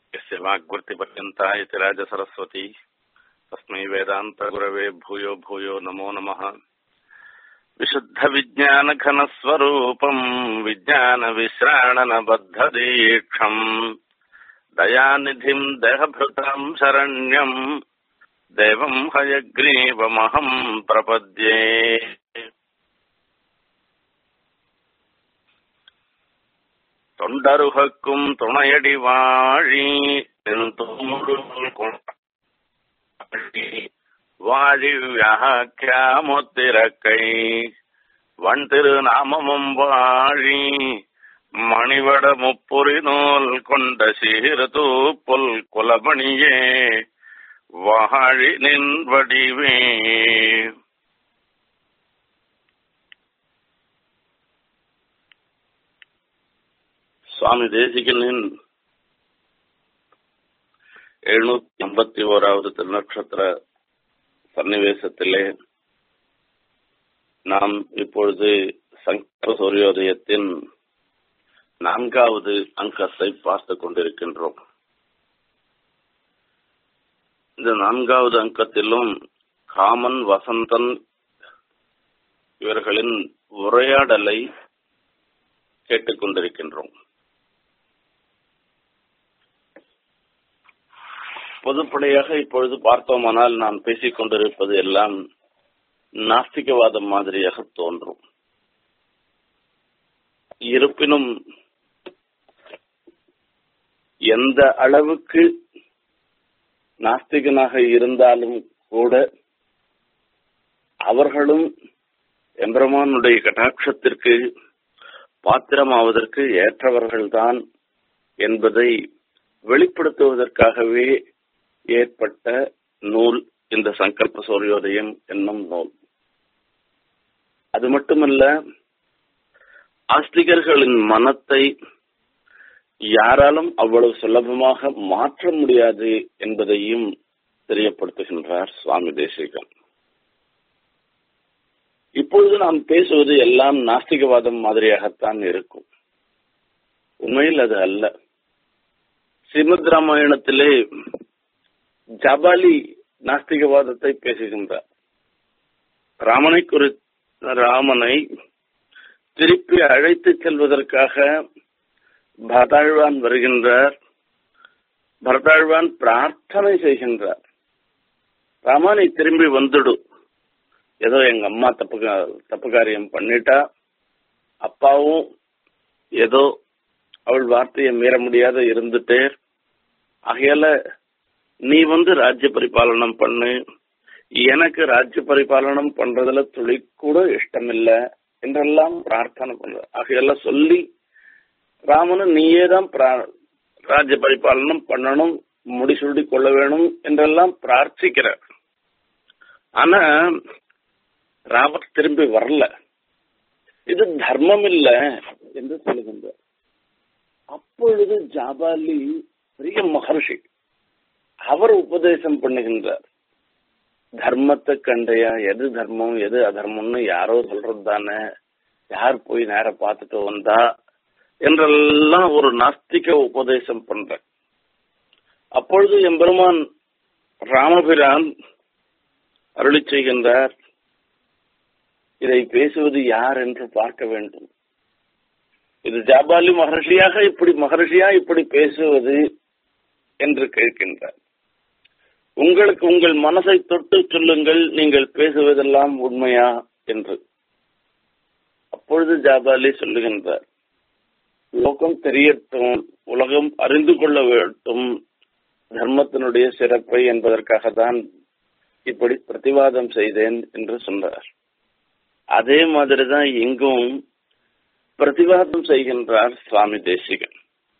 यस्य वाग्वृत्तिपर्यन्ता इति राजसरस्वती तस्मै वेदान्तगुरवे भूयो भूयो नमो नमः विशुद्धविज्ञानघनस्वरूपम् विज्ञानविश्राणनबद्धदीक्षम् दयानिधिम् देहभृताम् शरण्यम् देवम् हयग्रीवमहम् प्रपद्ये தொண்டருகக்கும் துணையடி வாழி வாழி வியாக்கியாமுத்திரக்கை வன் திருநாமமும் வாழி மணிவட முப்புரி நூல் கொண்ட சீரதூ புல் குலமணியே வாழி நின் வடிவே சுவாமி தேசிகனின் எழுநூத்தி எண்பத்தி ஓராவது திருநட்சத்திர சன்னிவேசத்திலே நாம் இப்பொழுது சங்கர சூரியோதயத்தின் நான்காவது அங்கத்தை பார்த்து கொண்டிருக்கின்றோம் இந்த நான்காவது அங்கத்திலும் காமன் வசந்தன் இவர்களின் உரையாடலை கேட்டுக்கொண்டிருக்கின்றோம் பொதுப்படையாக இப்பொழுது பார்த்தோமானால் நாம் பேசிக் கொண்டிருப்பது எல்லாம் நாஸ்திகவாதம் மாதிரியாக தோன்றும் இருப்பினும் எந்த அளவுக்கு நாஸ்திகனாக இருந்தாலும் கூட அவர்களும் எம்பெருமானுடைய கட்டாட்சத்திற்கு பாத்திரமாவதற்கு ஏற்றவர்கள்தான் என்பதை வெளிப்படுத்துவதற்காகவே ஏற்பட்ட நூல் இந்த சங்கல்ப சூரியோதயம் என்னும் நூல் அது மட்டுமல்ல ஆஸ்திகர்களின் மனத்தை யாராலும் அவ்வளவு சுலபமாக மாற்ற முடியாது என்பதையும் தெரியப்படுத்துகின்றார் சுவாமி தேசிகன் இப்பொழுது நாம் பேசுவது எல்லாம் நாஸ்திகவாதம் மாதிரியாகத்தான் இருக்கும் உண்மையில் அது அல்ல ஸ்ரீமத் ராமாயணத்திலே ஜபாலி நாஸ்திகவாதத்தை பேசுகின்றார் ராமனை குறி ராமனை திருப்பி அழைத்து செல்வதற்காக பரதாழ்வான் வருகின்றார் பரதாழ்வான் பிரார்த்தனை செய்கின்றார் ராமனை திரும்பி வந்துடு ஏதோ எங்க அம்மா தப்பு தப்பு காரியம் பண்ணிட்டா அப்பாவும் ஏதோ அவள் வார்த்தையை மீற முடியாத இருந்துட்டே ஆகையால நீ வந்து ராஜ்ய பரிபாலனம் பண்ணு எனக்கு ராஜ்ய பரிபாலனம் பண்றதுல துளி கூட இஷ்டம் இல்ல என்றெல்லாம் பிரார்த்தனை பண்ற ஆகையால சொல்லி ராமனு நீயே தான் ராஜ்ய பரிபாலனம் பண்ணணும் முடிசூடி கொள்ள வேணும் என்றெல்லாம் பிரார்த்திக்கிற ஆனா ராமர் திரும்பி வரல இது தர்மம் இல்ல என்று சொல்லுகின்றார் அப்பொழுது ஜாபாலி பெரிய மகர்ஷி அவர் உபதேசம் பண்ணுகின்றார் தர்மத்தை கண்டையா எது தர்மம் எது அதர்மம்னு யாரோ சொல்றது தானே யார் போய் நேர பார்த்துட்டு வந்தா என்றெல்லாம் ஒரு நாஸ்திக உபதேசம் பண்ற அப்பொழுது எம்பெருமான் ராமபிரான் அருளி செய்கின்றார் இதை பேசுவது யார் என்று பார்க்க வேண்டும் இது ஜாபாலி மகர்ஷியாக இப்படி மகர்ஷியா இப்படி பேசுவது என்று கேட்கின்றார் உங்களுக்கு உங்கள் மனசை தொட்டு சொல்லுங்கள் நீங்கள் பேசுவதெல்லாம் உண்மையா என்று அப்பொழுது ஜாபாலி சொல்லுகின்றார் லோகம் தெரியட்டும் உலகம் அறிந்து கொள்ள வேண்டும் தர்மத்தினுடைய சிறப்பை என்பதற்காக தான் இப்படி பிரதிவாதம் செய்தேன் என்று சொன்னார் அதே மாதிரிதான் இங்கும் பிரதிவாதம் செய்கின்றார் சுவாமி தேசிகன்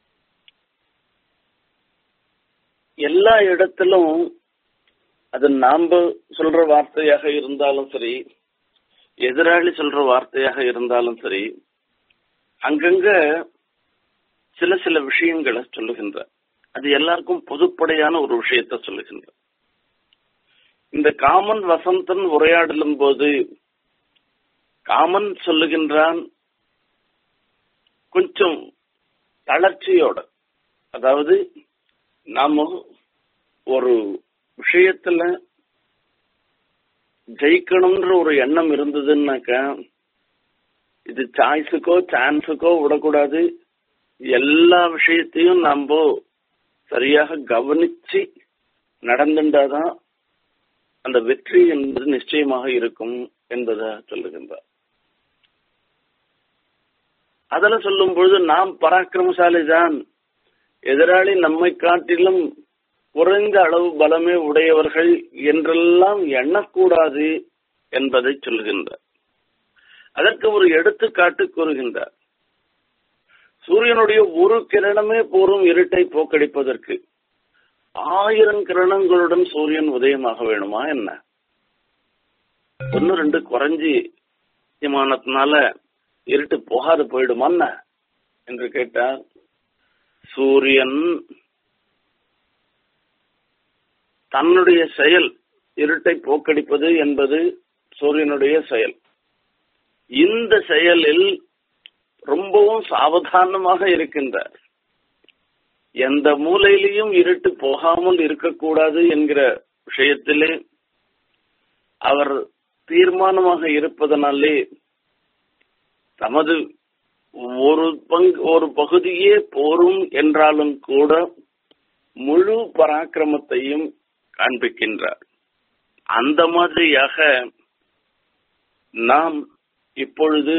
எல்லா இடத்திலும் அது நாம சொல்ற வார்த்தையாக இருந்தாலும் சரி எதிராளி சொல்ற வார்த்தையாக இருந்தாலும் சரி அங்கங்க சில சில விஷயங்களை சொல்லுகின்ற அது எல்லாருக்கும் பொதுப்படையான ஒரு விஷயத்த சொல்லுகின்ற இந்த காமன் வசந்தன் உரையாடலும் போது காமன் சொல்லுகின்றான் கொஞ்சம் தளர்ச்சியோட அதாவது நாம ஒரு விஷயத்துல ஜெயிக்கணும்ன்ற ஒரு எண்ணம் இருந்ததுன்னாக்கா இது சாய்ஸுக்கோ சான்ஸுக்கோ விடக்கூடாது எல்லா விஷயத்தையும் நம்ம சரியாக கவனிச்சு நடந்துட்டாதான் அந்த வெற்றி என்பது நிச்சயமாக இருக்கும் என்பதை சொல்லுகின்றார் அதில் சொல்லும் பொழுது நாம் பராக்கிரமசாலி தான் எதிராளி நம்மை காட்டிலும் குறைந்த அளவு பலமே உடையவர்கள் என்றெல்லாம் எண்ணக்கூடாது என்பதை சொல்லுகின்றார் அதற்கு ஒரு எடுத்துக்காட்டு கூறுகின்றார் சூரியனுடைய ஒரு கிரணமே போரும் இருட்டை போக்கடிப்பதற்கு ஆயிரம் கிரணங்களுடன் சூரியன் உதயமாக வேணுமா என்ன ஒன்னு ரெண்டு குறைஞ்சி விமானத்தினால இருட்டு போகாது போயிடுமா என்று கேட்டால் சூரியன் தன்னுடைய செயல் இருட்டை போக்கடிப்பது என்பது சூரியனுடைய செயல் இந்த செயலில் ரொம்பவும் சாவதானமாக இருக்கின்றார் எந்த மூலையிலையும் இருட்டு போகாமல் இருக்கக்கூடாது என்கிற விஷயத்திலே அவர் தீர்மானமாக இருப்பதனாலே தமது ஒரு பங்கு ஒரு பகுதியே போரும் என்றாலும் கூட முழு பராக்கிரமத்தையும் காண்பிக்கின்றார் அந்த மாதிரியாக நாம் இப்பொழுது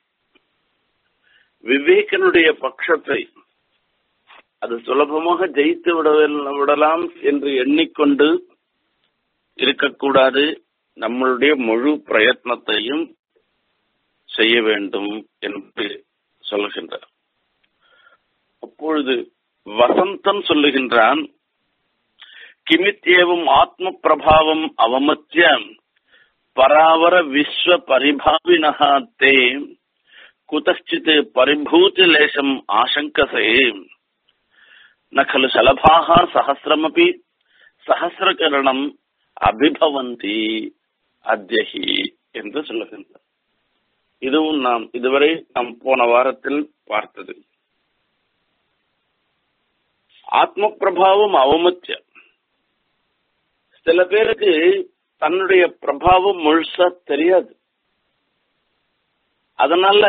விவேகனுடைய பட்சத்தை அது சுலபமாக ஜெயித்து விட விடலாம் என்று எண்ணிக்கொண்டு இருக்கக்கூடாது நம்மளுடைய முழு பிரயத்னத்தையும் செய்ய வேண்டும் என்று சொல்லுகின்றார் அப்பொழுது வசந்தன் சொல்லுகின்றான் கிமித்யேவம் ஆத்ம பிரபாவம் அவமத்திய பராவர விஸ்வ பரிபாவினஹா தே குதச்சித் பரிபூதி லேசம் ஆசங்கசே ந खलु शलभाः सहस्रमपि சஹசிரகரணம் அபிபவந்தி அத்யஹி என்று சொல்லுகின்றார் இதுவும் நாம் இதுவரை நாம் போன வாரத்தில் பார்த்தது ஆத்ம பிரபாவம் அவமத்திய சில பேருக்கு தன்னுடைய பிரபாவம் முழுசா தெரியாது அதனால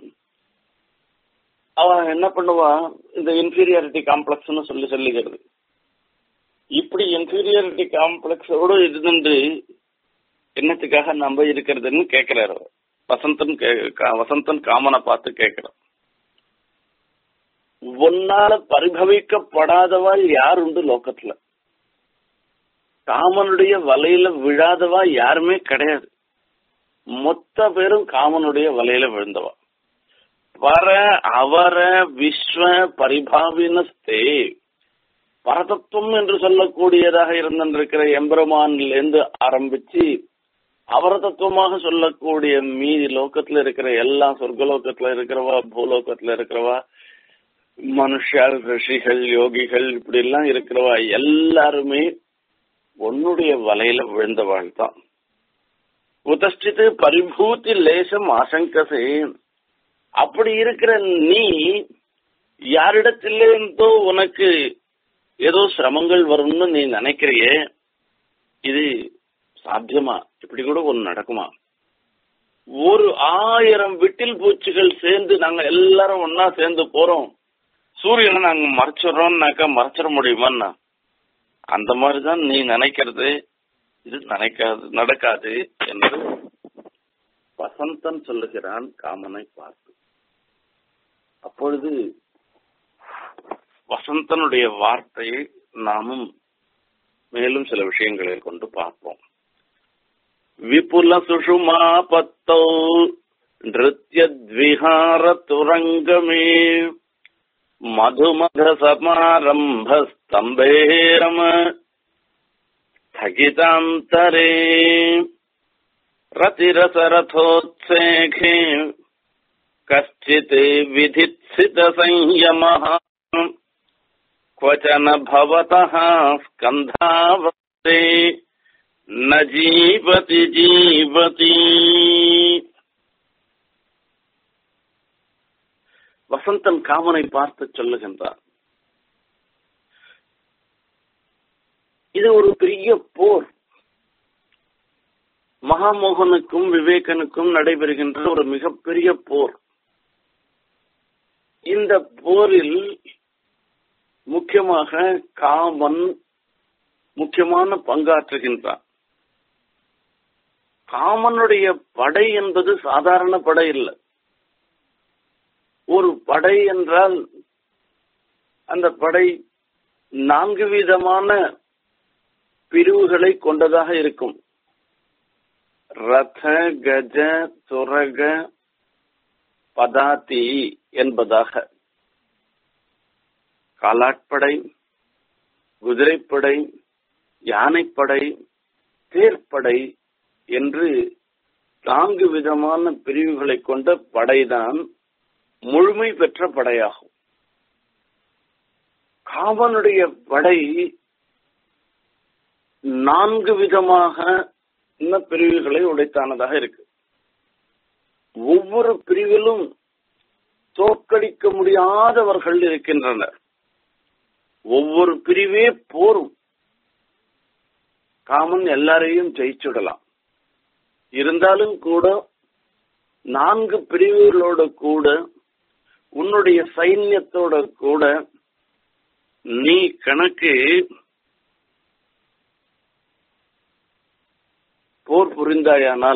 அவ என்ன பண்ணுவா இந்த இன்ஃபீரியாரிட்டி காம்ப்ளெக்ஸ்னு சொல்லி சொல்லிக்கிறது இப்படி இன்ஃபீரியாரிட்டி காம்ப்ளெக்ஸோடு இருந்து என்னத்துக்காக நம்ம இருக்கிறதுன்னு கேட்கிறாரு வசந்தன் வசந்தன் காமனை பார்த்து கேட்கிறான் ஒன்னால பரிபவிக்கப்படாதவா யார் உண்டு லோக்கத்துல காமனுடைய வலையில விழாதவா யாருமே கிடையாது மொத்த பேரும் காமனுடைய வலையில விழுந்தவா வர அவர விஸ்வ பரிபாவினஸ்தே பரதத்துவம் என்று சொல்லக்கூடியதாக இருந்திருக்கிற எம்பெருமான்லேருந்து ஆரம்பிச்சு அவரதத்துவமாக சொல்லக்கூடிய மீதி லோக்கத்துல இருக்கிற எல்லா சொர்க்கலோகத்துல இருக்கிறவா பூலோகத்துல இருக்கிறவா மனுஷால் ரிஷிகள் யோகிகள் இப்படி எல்லாம் இருக்கிறவா எல்லாருமே உன்னுடைய வலையில விழுந்தவாள் தான் உதஷ்டித்து பரிபூத்தி லேசம் ஆசங்கசே அப்படி இருக்கிற நீ யாரிடத்திலிருந்தோ உனக்கு ஏதோ சிரமங்கள் வரும்னு நீ நினைக்கிறியே இது சாத்தியமா இப்படி கூட ஒண்ணு நடக்குமா ஒரு ஆயிரம் விட்டில் பூச்சிகள் சேர்ந்து நாங்க எல்லாரும் ஒன்னா சேர்ந்து போறோம் சூரியனை நாங்க மறைச்சிடறோம்னாக்கா மறைச்சிட முடியுமான்னா அந்த மாதிரிதான் நீ நினைக்கிறது இது நினைக்காது நடக்காது என்று வசந்தன் சொல்லுகிறான் காமனை பார்த்து அப்பொழுது வசந்தனுடைய வார்த்தையை நாமும் மேலும் சில விஷயங்களை கொண்டு பார்ப்போம் விபுல சுஷுமா பத்தௌ நிருத்யத்விஹார துரங்கமே மதுமத சமாரம்ப ஸ்தம்பேரம स्थगितान्तरे रतिरसरथोत्सेखे कश्चित् विधित्सितसंयमः क्वचन भवतः स्कन्धावते न जीवति जीवति வசந்தன் காமனை பார்த்து சொல்லுகின்றார் இது ஒரு பெரிய போர் மகாமோகனுக்கும் விவேகனுக்கும் நடைபெறுகின்ற ஒரு மிகப்பெரிய போர் இந்த போரில் முக்கியமாக காமன் முக்கியமான பங்காற்றுகின்றான் காமனுடைய படை என்பது சாதாரண படை இல்லை ஒரு படை என்றால் அந்த படை நான்கு விதமான பிரிவுகளை கொண்டதாக இருக்கும் ரத கஜ துரக பதாதி என்பதாக காலாட்படை குதிரைப்படை யானைப்படை தேர்ப்படை என்று நான்கு விதமான பிரிவுகளை கொண்ட படைதான் முழுமை பெற்ற படையாகும் காவனுடைய படை நான்கு விதமாக இந்த பிரிவுகளை உடைத்தானதாக இருக்கு ஒவ்வொரு பிரிவிலும் தோற்கடிக்க முடியாதவர்கள் இருக்கின்றனர் ஒவ்வொரு பிரிவே போரும் காமன் எல்லாரையும் ஜெயிச்சுடலாம் இருந்தாலும் கூட நான்கு பிரிவுகளோட கூட உன்னுடைய சைன்யத்தோட கூட நீ கணக்கு போர் புரிந்தாயானால்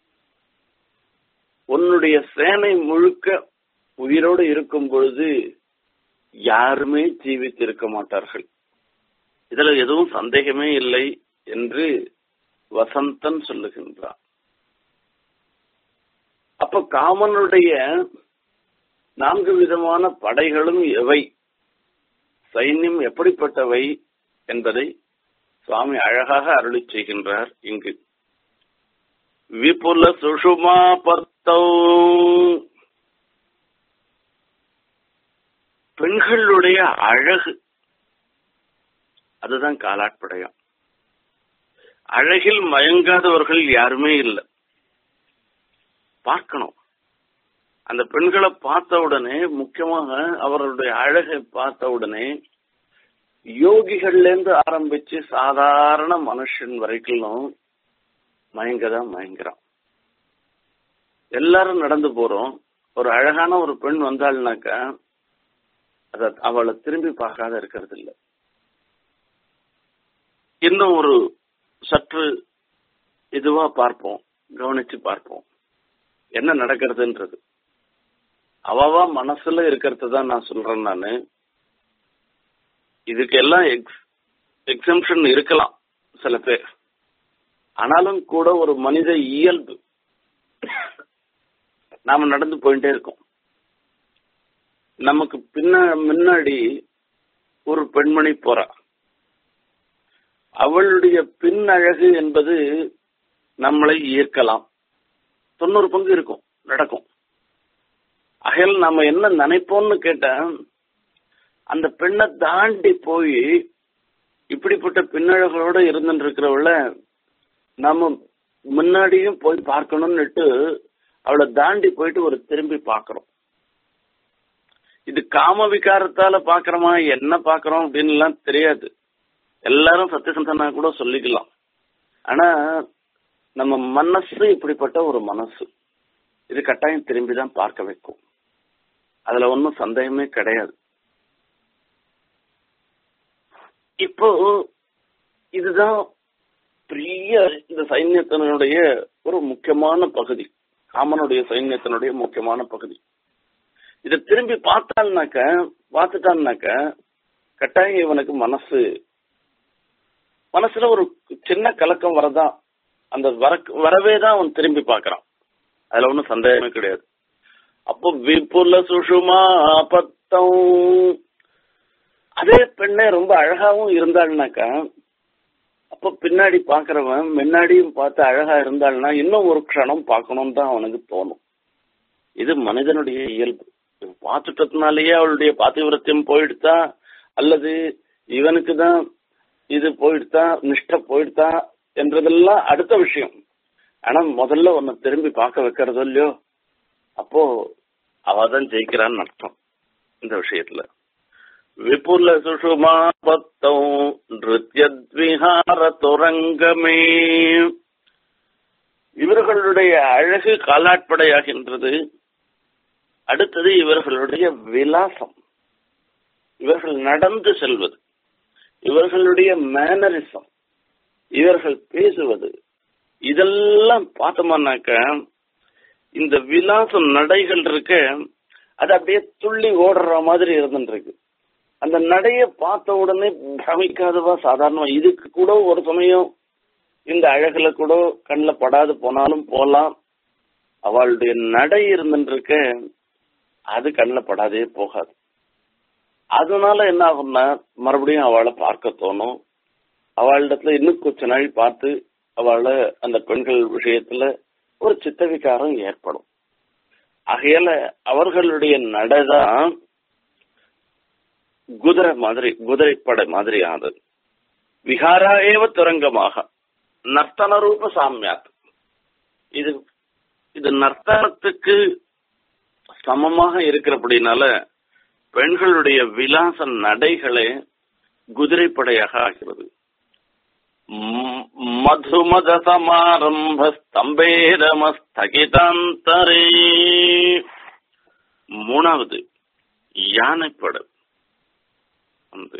உன்னுடைய சேனை முழுக்க உயிரோடு இருக்கும் பொழுது யாருமே ஜீவித்திருக்க மாட்டார்கள் இதுல எதுவும் சந்தேகமே இல்லை என்று வசந்தன் சொல்லுகின்றான் அப்ப காமனுடைய நான்கு விதமான படைகளும் எவை சைன்யம் எப்படிப்பட்டவை என்பதை சுவாமி அழகாக அருளி செய்கின்றார் இங்கு விபுல சுஷுமா பர்த்தௌ பெண்களுடைய அழகு அதுதான் காலாட்படையம் அழகில் மயங்காதவர்கள் யாருமே இல்லை பார்க்கணும் அந்த பெண்களை பார்த்த உடனே முக்கியமாக அவர்களுடைய அழகை பார்த்த உடனே யோகிகள்ல இருந்து ஆரம்பிச்சு சாதாரண மனுஷன் வரைக்கும் மயங்கதான் மயங்குறான் எல்லாரும் நடந்து போறோம் ஒரு அழகான ஒரு பெண் வந்தாள்னாக்கா அத அவளை திரும்பி பார்க்காத இருக்கிறது இல்லை இன்னும் ஒரு சற்று இதுவா பார்ப்போம் கவனிச்சு பார்ப்போம் என்ன நடக்கிறதுன்றது அவவா மனசுல இருக்கிறது தான் நான் சொல்றேன் நானு இதுக்கு எல்லாம் எக்ஸ் எக்ஸம்ஷன் இருக்கலாம் சில பேர் ஆனாலும் கூட ஒரு மனித இயல்பு நாம நடந்து போயிட்டே இருக்கோம் நமக்கு பின்ன முன்னாடி ஒரு பெண்மணி போறா அவளுடைய பின் அழகு என்பது நம்மளை ஈர்க்கலாம் தொண்ணூறு பங்கு இருக்கும் நடக்கும் அகல் நாம என்ன நினைப்போம்னு கேட்டா அந்த பெண்ணை தாண்டி போய் இப்படிப்பட்ட பின்னழகளோட இருந்துட்டு இருக்கிறவள நாம முன்னாடியும் போய் பார்க்கணும்னுட்டு அவளை தாண்டி போயிட்டு ஒரு திரும்பி பார்க்கறோம் இது காம விகாரத்தால பாக்குறோமா என்ன பாக்குறோம் அப்படின்னு எல்லாம் தெரியாது எல்லாரும் சத்தியசந்தனா கூட சொல்லிக்கலாம் ஆனா நம்ம மனசு இப்படிப்பட்ட ஒரு மனசு இது கட்டாயம் திரும்பி தான் பார்க்க வைக்கும் அதுல ஒன்றும் சந்தேகமே கிடையாது இப்போ இதுதான் பெரிய இந்த சைன்யத்தினுடைய ஒரு முக்கியமான பகுதி காமனுடைய சைன்யத்தினுடைய முக்கியமான பகுதி இதை திரும்பி பார்த்தான்னாக்க பார்த்துட்டான்னாக்க கட்டாயம் இவனுக்கு மனசு மனசுல ஒரு சின்ன கலக்கம் வரதான் அந்த வர வரவே தான் அவன் திரும்பி பார்க்கறான் அதுல ஒன்றும் சந்தேகமே கிடையாது அப்போ விபுல சுஷுமா பத்தம் அதே பெண்ணே ரொம்ப அழகாவும் இருந்தாள்னாக்கா அப்போ பின்னாடி பாக்குறவன் முன்னாடியும் பார்த்து அழகா இருந்தாள்னா இன்னும் ஒரு க்ஷணம் பார்க்கணும்னு தான் அவனுக்கு தோணும் இது மனிதனுடைய இயல்பு பார்த்துட்டதுனாலேயே அவளுடைய பாத்திவிரத்தியம் போயிடுதா அல்லது இவனுக்கு தான் இது போயிடுதா நிஷ்ட போயிடுதா என்றதெல்லாம் அடுத்த விஷயம் ஆனா முதல்ல உன்னை திரும்பி பார்க்க வைக்கிறதோ இல்லையோ அப்போ அவதான் ஜெயிக்கிறான்னு அர்த்தம் இந்த விஷயத்துல விபுல சுஷுமா பத்தம் நிருத்ய விஹார துரங்கமே இவர்களுடைய அழகு காலாட்படையாகின்றது அடுத்தது இவர்களுடைய விலாசம் இவர்கள் நடந்து செல்வது இவர்களுடைய மேனரிசம் இவர்கள் பேசுவது இதெல்லாம் பார்த்தோம்னாக்க இந்த விலாசம் நடைகள் இருக்க அது அப்படியே துள்ளி ஓடுற மாதிரி இருந்துருக்கு அந்த நடைய பார்த்த உடனே பிரமிக்காதவா சாதாரணமா இதுக்கு கூட ஒரு சமயம் இந்த அழகுல கூட கண்ணில் படாது போனாலும் போலாம் அவளுடைய நடை இருந்துருக்க அது கண்ணில் படாதே போகாது அதனால என்ன ஆகும்னா மறுபடியும் அவளை பார்க்க தோணும் அவளிடத்துல இன்னும் கொஞ்ச நாள் பார்த்து அவளை அந்த பெண்கள் விஷயத்துல ஒரு சித்தவிகாரம் ஏற்படும் ஆகையால அவர்களுடைய நடைதான் குதிரை மாதிரி குதிரைப்படை மாதிரி ஆனது விகாரா ஏவ துரங்கமாக நர்த்தன ரூப சாமியாத் இது இது நர்த்தனத்துக்கு சமமாக இருக்கிறபடினால பெண்களுடைய விலாச நடைகளே குதிரைப்படையாக ஆகிறது மதுமத சமாரம்ப ஸ்தம்பேரமஸ்தகிதாந்தரே மூணாவது யானைப்படை வந்து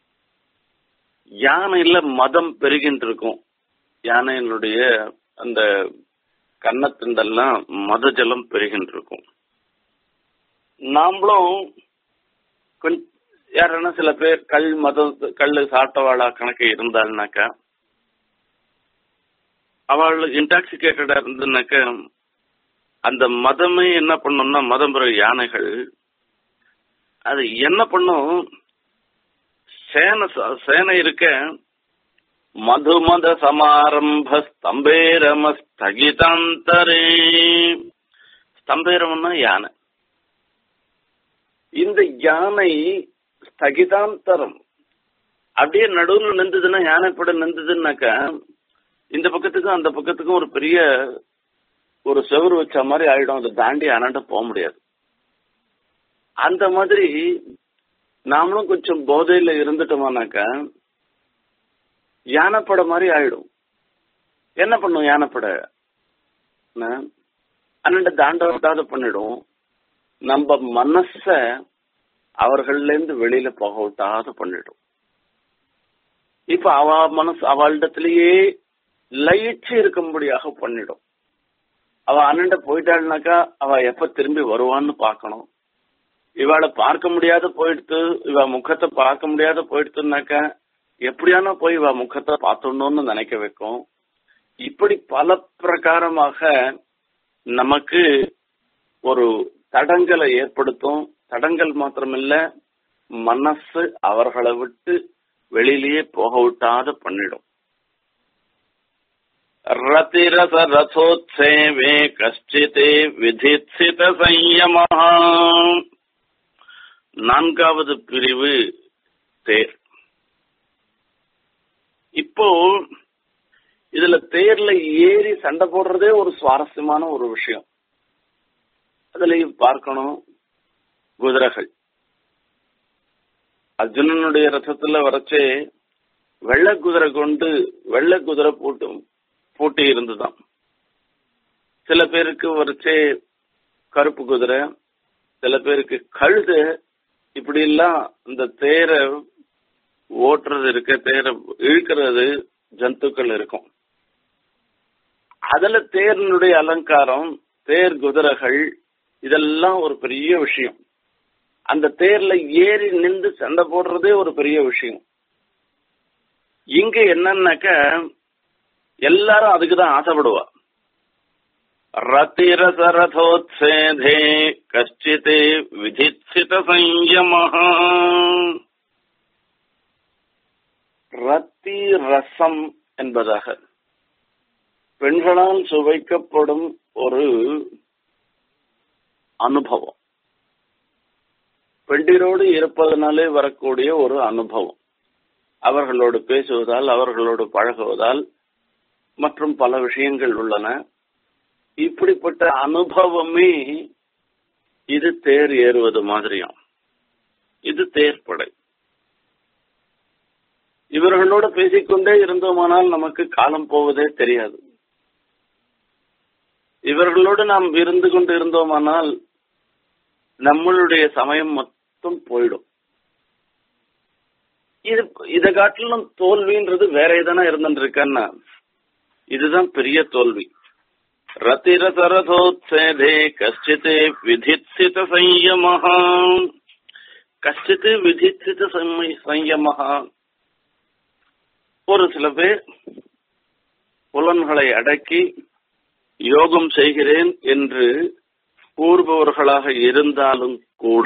யானையில மதம் பெருகின்றிருக்கும் யானையினுடைய அந்த கன்னத்திண்டெல்லாம் மத ஜலம் பெருகின்றிருக்கும் நாமளும் கொஞ்ச யாருன்னா சில பேர் கல் மத கல் சாட்டவாளா கணக்கு இருந்தாள்னாக்கா அவள் இன்டாக்சிகேட்டடா இருந்துனாக்க அந்த மதமே என்ன பண்ணும்னா மதம் பெற யானைகள் அது என்ன பண்ணும் சேனை சேனை இருக்க மதுமத சமாரம்ப ஸ்தம்பேரம ஸ்தகிதாந்தரே ஸ்தம்பேரம்னா யானை இந்த யானை ஸ்தகிதாந்தரம் அப்படியே நடுவில் நின்றுதுன்னா யானைப்பட நின்றுதுன்னாக்கா இந்த பக்கத்துக்கும் அந்த பக்கத்துக்கும் ஒரு பெரிய ஒரு செவரு வச்ச மாதிரி ஆயிடும் அதை தாண்டி அனாண்ட போக முடியாது அந்த மாதிரி நாமளும் கொஞ்சம் போதையில இருந்துட்டோமானாக்கா யானைப்பட மாதிரி ஆயிடும் என்ன பண்ணும் யானைப்பட அண்ணன் தாண்ட விட்டாத பண்ணிடும் நம்ம மனச அவர்கள்ல இருந்து வெளியில போக விட்டாத பண்ணிடும் இப்ப அவ மனசு அவளிடத்திலேயே லயிச்சு இருக்கும்படியாக பண்ணிடும் அவ அண்ணன்ட போயிட்டாள்னாக்கா அவ எப்ப திரும்பி வருவான்னு பார்க்கணும் இவாளை பார்க்க முடியாத போயிடுத்து இவ முகத்தை பார்க்க முடியாத போயிடுத்துனாக்கா எப்படியானா போய் இவ முகத்தை பார்த்தோன்னு நினைக்க வைக்கும் இப்படி பல பிரகாரமாக நமக்கு ஒரு தடங்களை ஏற்படுத்தும் தடங்கள் மாத்திரமில்ல மனசு அவர்களை விட்டு வெளியிலேயே போக விட்டாத பண்ணிடும் ரதிரச ரசோத்சேவே கஷ்டிதே விதித்சித சையமா நான்காவது பிரிவு தேர் இப்போ இதுல தேர்ல ஏறி சண்டை போடுறதே ஒரு சுவாரஸ்யமான ஒரு விஷயம் அதுலயும் பார்க்கணும் குதிரைகள் அர்ஜுனனுடைய ரசத்துல வரைச்சே வெள்ளை குதிரை கொண்டு வெள்ளை குதிரை போட்டு போட்டி இருந்துதான் சில பேருக்கு வரைச்சே கருப்பு குதிரை சில பேருக்கு கழுது இப்படி எல்லாம் இந்த தேரை ஓட்டுறது இருக்க தேரை இழுக்கிறது ஜந்துக்கள் இருக்கும் அதுல தேர்னுடைய அலங்காரம் தேர் குதிரைகள் இதெல்லாம் ஒரு பெரிய விஷயம் அந்த தேர்ல ஏறி நின்று சண்டை போடுறதே ஒரு பெரிய விஷயம் இங்க என்னன்னாக்க எல்லாரும் அதுக்குதான் ஆசைப்படுவா ரத்திரசரதோத்சேதே கஷ்டிதே விதிச்சித சஞ்சமஹா ரத்தி ரசம் என்பதாக பெண்களால் சுவைக்கப்படும் ஒரு அனுபவம் பெண்டிரோடு இருப்பதனாலே வரக்கூடிய ஒரு அனுபவம் அவர்களோடு பேசுவதால் அவர்களோடு பழகுவதால் மற்றும் பல விஷயங்கள் உள்ளன இப்படிப்பட்ட அனுபவமே இது தேர் ஏறுவது மாதிரியும் இது தேர்ப்படை இவர்களோட பேசிக்கொண்டே இருந்தோமானால் நமக்கு காலம் போவதே தெரியாது இவர்களோடு நாம் இருந்து கொண்டு இருந்தோமானால் நம்மளுடைய சமயம் மொத்தம் போயிடும் இது இதை காட்டிலும் தோல்வின்றது வேற எதனா இருந்துருக்கன்னா இதுதான் பெரிய தோல்வி ரத்திரசரதோத்சேதே கஷ்டித் விதித்சித சம்யமஹ கஷ்டித் விதித்சித சம்யமஹ ஒரு சில பேர் புலன்களை அடக்கி யோகம் செய்கிறேன் என்று கூறுபவர்களாக இருந்தாலும் கூட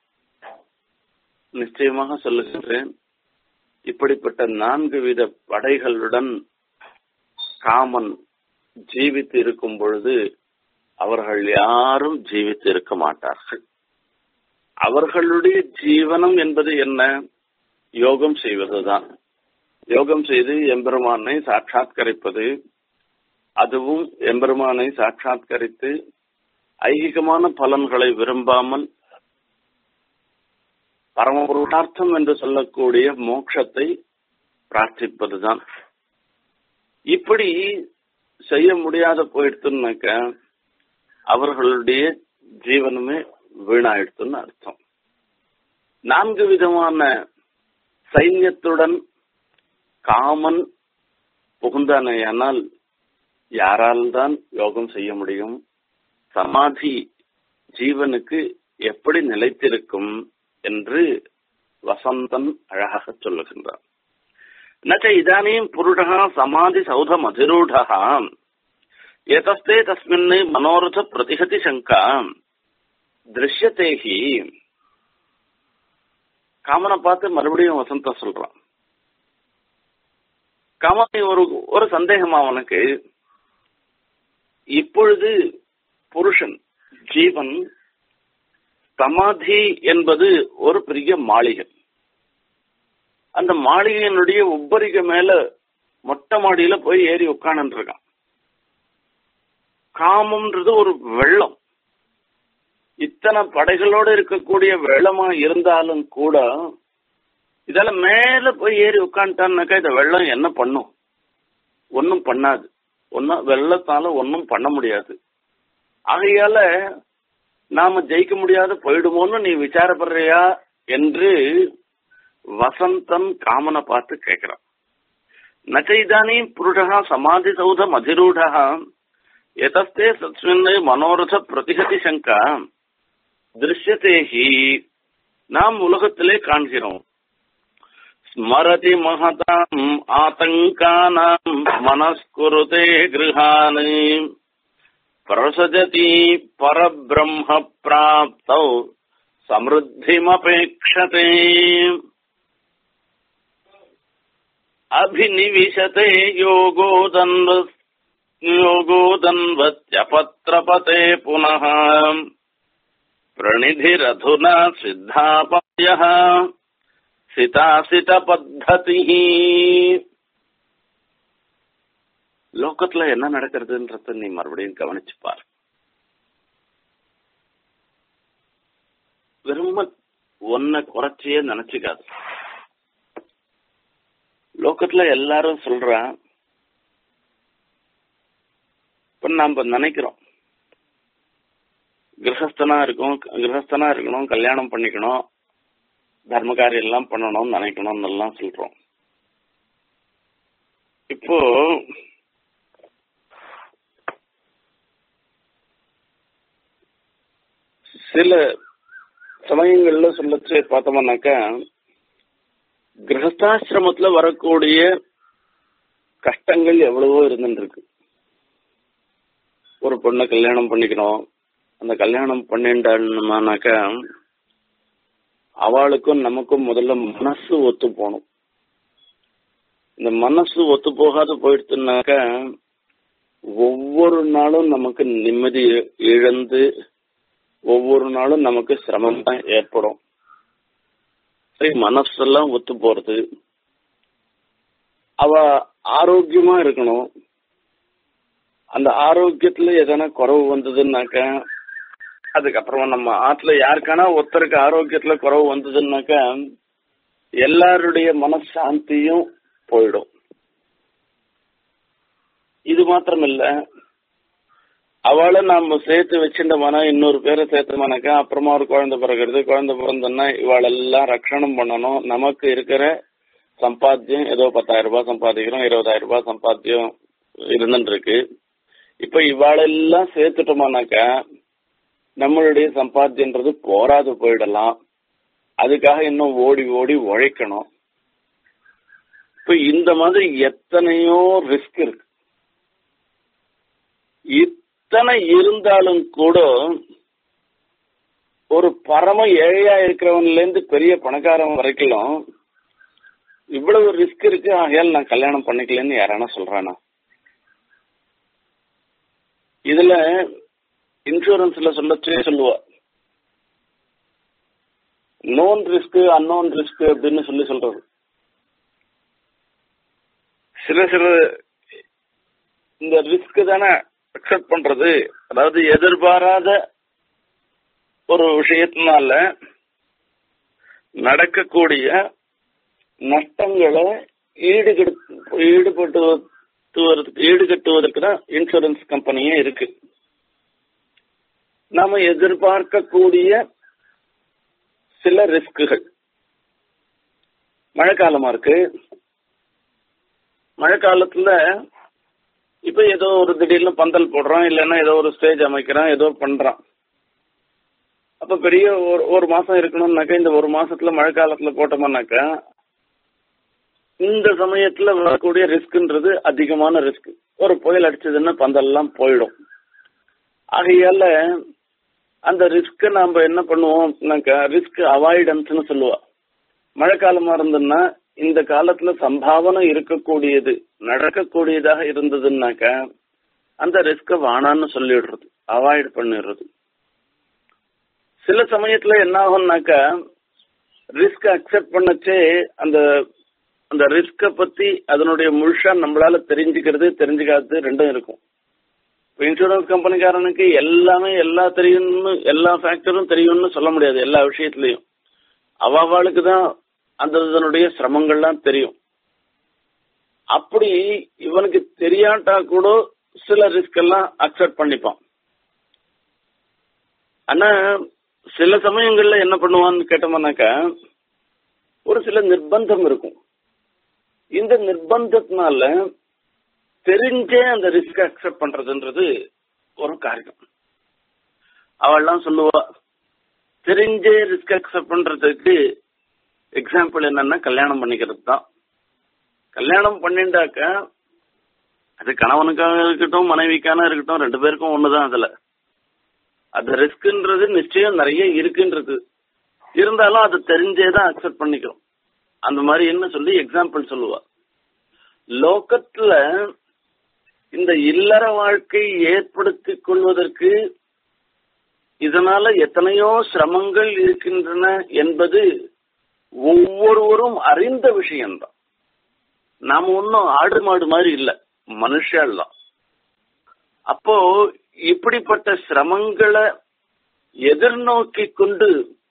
நிச்சயமாக சொல்லுகின்றேன் இப்படிப்பட்ட நான்கு வித படைகளுடன் காமன் ஜீவித்து இருக்கும் பொழுது அவர்கள் யாரும் ஜீவித்து இருக்க மாட்டார்கள் அவர்களுடைய ஜீவனம் என்பது என்ன யோகம் செய்வதுதான் யோகம் செய்து எம்பெருமானை சாட்சாத்கரிப்பது அதுவும் எம்பெருமானை சாட்சாத்கரித்து ஐகிகமான பலன்களை விரும்பாமல் பரமபுருஷார்த்தம் என்று சொல்லக்கூடிய மோட்சத்தை பிரார்த்திப்பதுதான் இப்படி செய்ய முடியாத போயிடுத்துனாக்க அவர்களுடைய ஜீவனமே வீணாயிடுத்துன்னு அர்த்தம் நான்கு விதமான சைன்யத்துடன் காமன் புகுந்தானேயானால் யாரால் தான் யோகம் செய்ய முடியும் சமாதி ஜீவனுக்கு எப்படி நிலைத்திருக்கும் என்று வசந்தன் அழகாக சொல்லுகின்றார் நச்ச இதானீம் புருஷா சமாதி சௌதம் அதிரூடா ஏதஸ்தே தஸ்மின் மனோரத பிரதிகதி சங்கா திருஷ்யத்தேகி காமனை பார்த்து மறுபடியும் வசந்த சொல்றான் காமனை ஒரு ஒரு சந்தேகம் அவனுக்கு இப்பொழுது புருஷன் ஜீவன் சமாதி என்பது ஒரு பெரிய மாளிகை அந்த மாளிகையினுடைய உப்பரிக மேல மொட்டை மாடியில போய் ஏறி உட்கார்ந்து இருக்கான் காமம்ன்றது ஒரு வெள்ளம் இத்தனை படைகளோட இருக்கக்கூடிய வெள்ளமா இருந்தாலும் கூட இதெல்லாம் மேல போய் ஏறி உட்காந்துட்டான்னாக்கா இந்த வெள்ளம் என்ன பண்ணும் ஒன்னும் பண்ணாது ஒன்னும் வெள்ளத்தால ஒன்னும் பண்ண முடியாது ஆகையால நாம ஜெயிக்க முடியாத போயிடுமோன்னு நீ விசாரப்படுறியா என்று வசந்தன் காமனை பார்த்து கேட்கிறான் நச்சைதானி புருஷா சமாதி சௌதம் அதிரூடா எதஸ்தே சஸ்மின் மனோரத பிரதிகதி சங்கா திருஷ்யத்தேகி நாம் உலகத்திலே காண்கிறோம் ஸ்மரதி மகதாம் ஆதங்கானாம் மனஸ்குருதே கிருஹான் பிரசஜதி பரபிரம்ம பிராப்தௌ சமிருத்திமபேக்ஷதே अभिनिविशते योगोदन्व योगोदन्वत्यपत्रपते पुनः प्रणिधिरधुना सिद्धापयः சிதாசிதபத்ததி லோகத்துல என்ன நடக்கிறதுன்றத நீ மறுபடியும் கவனிச்சு பார் வெறும் ஒன்ன குறைச்சியே நினைச்சுக்காது லோகத்துல எல்லாரும் சொல்றா இப்ப நாம நினைக்கிறோம் கிரகஸ்தனா இருக்கும் கிரகஸ்தனா இருக்கணும் கல்யாணம் பண்ணிக்கணும் தர்ம காரியம் எல்லாம் பண்ணணும்னு நினைக்கணும்னு எல்லாம் சொல்றோம் இப்போ சில சமயங்கள்ல சொல்லச்சு பார்த்தோம்னாக்கா கிரகஸ்தாசிரமத்துல வரக்கூடிய கஷ்டங்கள் எவ்வளவோ இருந்துருக்கு ஒரு பொண்ணை கல்யாணம் பண்ணிக்கணும் அந்த கல்யாணம் பண்ணிட்டான்னாக்கா அவளுக்கும் நமக்கும் முதல்ல மனசு ஒத்து போகணும் இந்த மனசு ஒத்து போகாத போயிடுச்சுனாக்கா ஒவ்வொரு நாளும் நமக்கு நிம்மதி இழந்து ஒவ்வொரு நாளும் நமக்கு சிரமம் தான் ஏற்படும் சரி மனசெல்லாம் ஒத்து போறது அவ ஆரோக்கியமா இருக்கணும் அந்த ஆரோக்கியத்துல எதனா குறவு வந்ததுன்னாக்கா அதுக்கப்புறம் நம்ம ஆத்துல யாருக்கானா ஒருத்தருக்கு ஆரோக்கியத்துல குறவு வந்ததுன்னாக்கா எல்லாருடைய மனசாந்தியும் போயிடும் இது மாத்திரமில்ல அவளை நாம சேர்த்து வச்சிருந்தோம்னா இன்னொரு பேரை சேர்த்தோம்னாக்கா அப்புறமா ஒரு குழந்தை பிறகுறது குழந்தை பிறந்தோன்னா இவாளெல்லாம் ரட்சணம் பண்ணணும் நமக்கு இருக்கிற சம்பாத்தியம் ஏதோ பத்தாயிரம் ரூபாய் சம்பாதிக்கிறோம் இருபதாயிரம் ரூபாய் சம்பாத்தியம் இருந்துட்டு இருக்கு இப்ப இவாளெல்லாம் சேர்த்துட்டோமானாக்கா நம்மளுடைய சம்பாத்தியன்றது போராது போயிடலாம் அதுக்காக இன்னும் ஓடி ஓடி உழைக்கணும் இப்ப இந்த மாதிரி எத்தனையோ ரிஸ்க் இருக்கு இத்தனை இருந்தாலும் கூட ஒரு பரம ஏழையா இருக்கிறவன்ல இருந்து பெரிய பணக்காரன் வரைக்கும் இவ்வளவு ரிஸ்க் இருக்கு ஆகையால் நான் கல்யாணம் பண்ணிக்கலன்னு யாரானா சொல்றானா இதுல இன்சூரன்ஸ்ல சொல்லச்சே சொல்லுவா நோன் ரிஸ்க் அன்னோன் ரிஸ்க் அப்படின்னு சொல்லி சொல்றது சில சில இந்த ரிஸ்க் தானே அக்செப்ட் பண்றது அதாவது எதிர்பாராத ஒரு விஷயத்தினால நடக்கக்கூடிய நஷ்டங்களை ஈடுகட்டு ஈடுபட்டு ஈடுகட்டுவதற்கு தான் இன்சூரன்ஸ் கம்பெனியே இருக்கு நாம எதிர்பார்க்கக்கூடிய சில ரிஸ்குகள் மழைக்காலமா இருக்கு மழை காலத்துல இப்ப ஏதோ ஒரு திடீர்னு பந்தல் போடுறோம் இல்லைன்னா ஏதோ ஒரு ஸ்டேஜ் அமைக்கிறோம் ஏதோ பண்றான் அப்ப பெரிய ஒரு ஒரு மாசம் இருக்கணும்னாக்கா இந்த ஒரு மாசத்துல மழை காலத்துல போட்டோம்னாக்கா இந்த சமயத்துல வரக்கூடிய ரிஸ்க்ன்றது அதிகமான ரிஸ்க் ஒரு புயல் அடிச்சதுன்னா பந்தல்லாம் போயிடும் ஆகையால அந்த ரிஸ்க நாம என்ன பண்ணுவோம்னாக்கா ரிஸ்க் அவாய்டன்ஸ்னு சொல்லுவா மழை காலமா இருந்ததுன்னா இந்த காலத்துல சம்பாவனை இருக்கக்கூடியது நடக்கக்கூடியதாக இருந்ததுன்னாக்கா அந்த ரிஸ்க வானான்னு சொல்லிடுறது அவாய்ட் பண்ணிடுறது சில சமயத்துல என்ன ஆகும்னாக்கா ரிஸ்க் அக்செப்ட் பண்ணச்சே அந்த அந்த ரிஸ்க பத்தி அதனுடைய முழுசா நம்மளால தெரிஞ்சுக்கிறது தெரிஞ்சுக்காது ரெண்டும் இருக்கும் இப்போ இன்சூரன்ஸ் கம்பெனிக்காரனுக்கு எல்லாமே எல்லா தெரியும்னு எல்லா ஃபேக்டரும் தெரியும்னு சொல்ல முடியாது எல்லா விஷயத்துலயும் அவளுக்கு தான் அந்த இதனுடைய சிரமங்கள்லாம் தெரியும் அப்படி இவனுக்கு தெரியாட்டா கூட சில ரிஸ்க் எல்லாம் அக்செப்ட் பண்ணிப்பான் ஆனா சில சமயங்கள்ல என்ன பண்ணுவான்னு கேட்டோம்னாக்கா ஒரு சில நிர்பந்தம் இருக்கும் இந்த நிர்பந்தத்தினால தெரிஞ்சே அந்த ரிஸ்க் அக்செப்ட் பண்றதுன்றது ஒரு காரியம் அவள்லாம் சொல்லுவா தெரிஞ்சே ரிஸ்க் அக்செப்ட் பண்றதுக்கு எக்ஸாம்பிள் என்னன்னா கல்யாணம் பண்ணிக்கிறது தான் கல்யாணம் பண்ணிண்டாக்க அது கணவனுக்காக இருக்கட்டும் மனைவிக்கான இருக்கட்டும் ரெண்டு பேருக்கும் ஒண்ணுதான் அதுல அது ரிஸ்க்ன்றது நிச்சயம் நிறைய இருக்குன்றது இருந்தாலும் அது தெரிஞ்சே தான் அக்செப்ட் பண்ணிக்கிறோம் அந்த மாதிரி என்ன சொல்லி எக்ஸாம்பிள் சொல்லுவா லோகத்துல இந்த இல்லற வாழ்க்கை ஏற்படுத்திக் கொள்வதற்கு இதனால எத்தனையோ சிரமங்கள் இருக்கின்றன என்பது ஒவ்வொருவரும் அறிந்த விஷயம்தான் நாம ஒன்னும் ஆடு மாடு மாதிரி இல்ல மனுஷால் தான் அப்போ இப்படிப்பட்ட சிரமங்களை எதிர்நோக்கி கொண்டு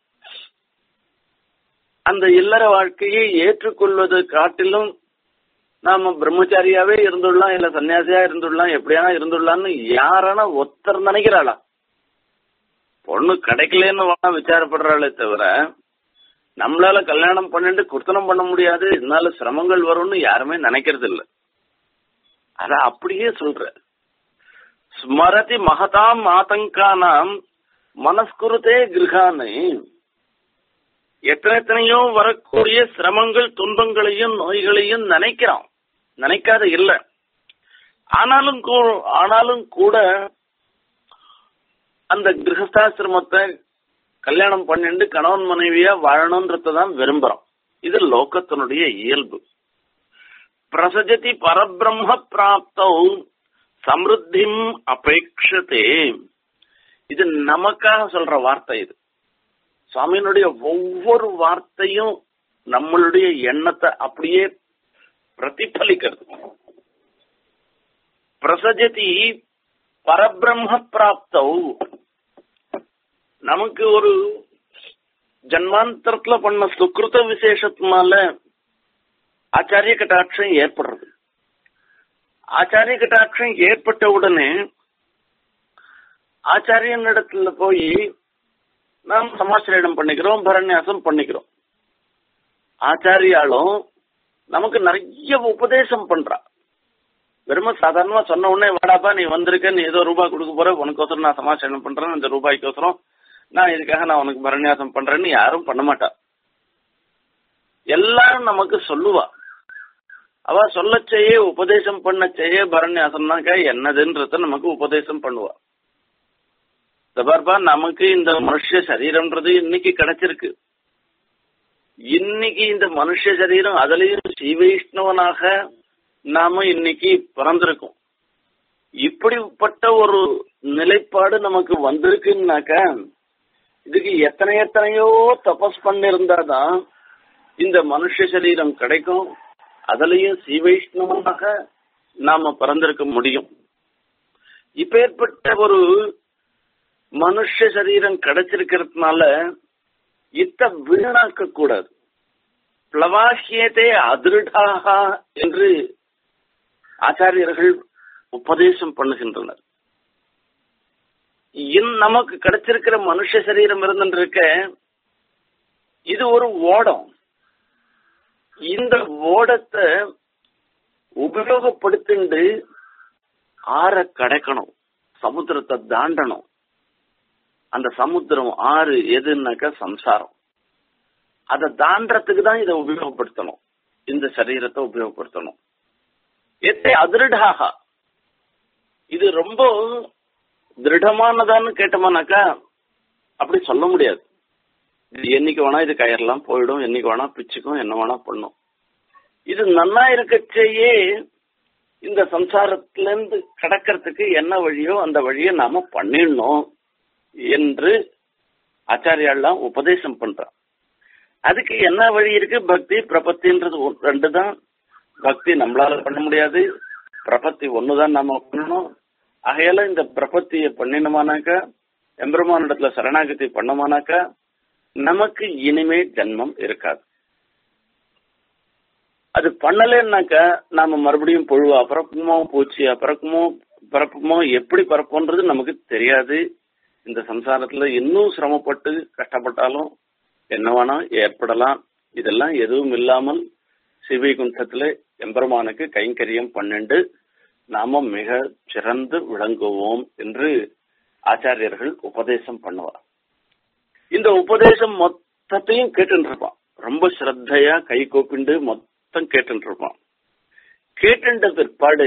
அந்த இல்லற வாழ்க்கையை ஏற்றுக்கொள்வது காட்டிலும் நாம பிரம்மச்சாரியாவே இருந்துடலாம் இல்ல சன்னியாசியா இருந்துடலாம் எப்படியானா இருந்துடலாம்னு யாரான ஒருத்தர் நினைக்கிறாளா பொண்ணு கிடைக்கலன்னு வேணா விசாரப்படுறாளே தவிர நம்மளால கல்யாணம் பண்ணிட்டு குர்த்தனம் பண்ண முடியாது இதனால சிரமங்கள் வரும்னு யாருமே நினைக்கிறது இல்ல அத அப்படியே சொல்ற ஸ்மரதி மகதாம் ஆதங்கானாம் மனஸ்குருதே கிரகானு எத்தனை எத்தனையோ வரக்கூடிய சிரமங்கள் துன்பங்களையும் நோய்களையும் நினைக்கிறான் நினைக்காத இல்ல ஆனாலும் கூ- ஆனாலும் கூட அந்த கிரகஸ்தாசிரமத்தை கல்யாணம் பண்ணிட்டு கணவன் மனைவியா வாழணும்ன்றதான் விரும்புறோம் இது லோகத்தினுடைய இயல்பு பிரசஜதி பரபிரம்ம பிராப்தௌ சமிருத்திம் அபேட்சதே இது நமக்காக சொல்ற வார்த்தை இது சுவாமியினுடைய ஒவ்வொரு வார்த்தையும் நம்மளுடைய எண்ணத்தை அப்படியே பிரதிபலிக்கிறது பிரசஜதி பரபிரம்ம பிராப்தௌ நமக்கு ஒரு ஜன்மாந்தரத்துல பண்ண சுக்கிருத விசேஷத்தினால ஆச்சாரிய கட்டாட்சம் ஏற்படுறது ஆச்சாரிய கட்டாட்சம் ஏற்பட்ட உடனே ஆச்சாரியன் இடத்துல போய் நாம் சமாசிரியம் பண்ணிக்கிறோம் பரநியாசம் பண்ணிக்கிறோம் ஆச்சாரியாலும் நமக்கு நிறைய உபதேசம் பண்றா வெறும சாதாரணமா சொன்ன உடனே வாடாப்பா நீ வந்திருக்க நீ ஏதோ ரூபாய் கொடுக்க போற உனக்கோசரம் நான் சமாச்சாரம் பண்றேன் இந்த ரூபாய்க்கோசரம் நான் இதுக்காக நான் உனக்கு பரநியாசம் பண்றேன்னு யாரும் பண்ண மாட்டா எல்லாரும் நமக்கு சொல்லுவா அவ சொல்ல செய்ய உபதேசம் பண்ண செய்ய பரநியாசம்னாக்கா என்னதுன்றத நமக்கு உபதேசம் பண்ணுவா பார்ப்பா நமக்கு இந்த மனுஷ சரீரம்ன்றது இன்னைக்கு கிடைச்சிருக்கு இன்னைக்கு இந்த மனுஷ சரீரம் அதுலயும் ஸ்ரீவைஷ்ணவனாக நாம இன்னைக்கு பிறந்திருக்கோம் இப்படிப்பட்ட ஒரு நிலைப்பாடு நமக்கு வந்திருக்குன்னாக்க இதுக்கு எத்தனை எத்தனையோ தபஸ் பண்ணிருந்தாதான் இந்த மனுஷ சரீரம் கிடைக்கும் அதுலயும் ஸ்ரீவைஷ்ணவனாக நாம பிறந்திருக்க முடியும் இப்பேற்பட்ட ஒரு மனுஷ சரீரம் கிடைச்சிருக்கிறதுனால இத்த வீணாக்க கூடாது பிளவாகியதே அதிருடாக என்று ஆச்சாரியர்கள் உபதேசம் பண்ணுகின்றனர் நமக்கு கிடைச்சிருக்கிற மனுஷ சரீரம் இருந்துருக்க இது ஒரு ஓடம் இந்த ஓடத்தை உபயோகப்படுத்திண்டு ஆற கடக்கணும் சமுத்திரத்தை தாண்டணும் அந்த சமுத்திரம் ஆறு எதுன்னாக்கா சம்சாரம் அதை தாண்டறதுக்கு தான் இதை உபயோகப்படுத்தணும் இந்த சரீரத்தை உபயோகப்படுத்தணும் எத்தை அதிருடாக இது ரொம்ப திருடமானதான்னு கேட்டோமானாக்கா அப்படி சொல்ல முடியாது இது என்னைக்கு வேணா இது கயறலாம் போயிடும் என்னைக்கு வேணா பிச்சுக்கும் என்ன வேணா பண்ணும் இது நன்னா இருக்கச்சேயே இந்த சம்சாரத்திலிருந்து கடக்கிறதுக்கு என்ன வழியோ அந்த வழியை நாம பண்ணிடணும் என்று ஆச்சாரியாலாம் உபதேசம் பண்றான் அதுக்கு என்ன வழி இருக்கு பக்தி பிரபத்தின்றது ரெண்டு தான் பக்தி நம்மளால பண்ண முடியாது பிரபத்தி ஒண்ணுதான் நாம பண்ணணும் ஆகையால இந்த பிரபத்திய பண்ணினோமானாக்கா எம்பெருமானிடத்துல சரணாகதி பண்ணோமானாக்கா நமக்கு இனிமே ஜன்மம் இருக்காது அது பண்ணலன்னாக்கா நாம மறுபடியும் புழுவா பிறப்புமோ பூச்சியா பிறக்குமோ பிறப்புமோ எப்படி பிறப்போன்றது நமக்கு தெரியாது இந்த சம்சாரத்துல இன்னும் சிரமப்பட்டு கஷ்டப்பட்டாலும் என்ன வேணா ஏற்படலாம் இதெல்லாம் எதுவும் இல்லாமல் சிவைகுண்டத்துல எம்பெருமானுக்கு கைங்கரியம் பன்னெண்டு நாம மிக சிறந்து விளங்குவோம் என்று ஆச்சாரியர்கள் உபதேசம் பண்ணுவார் இந்த உபதேசம் மொத்தத்தையும் கேட்டு இருப்பான் ரொம்ப ஸ்ரத்தையா கை கோப்பிண்டு மொத்தம் கேட்டு இருப்பான் கேட்டுட்ட பிற்பாடு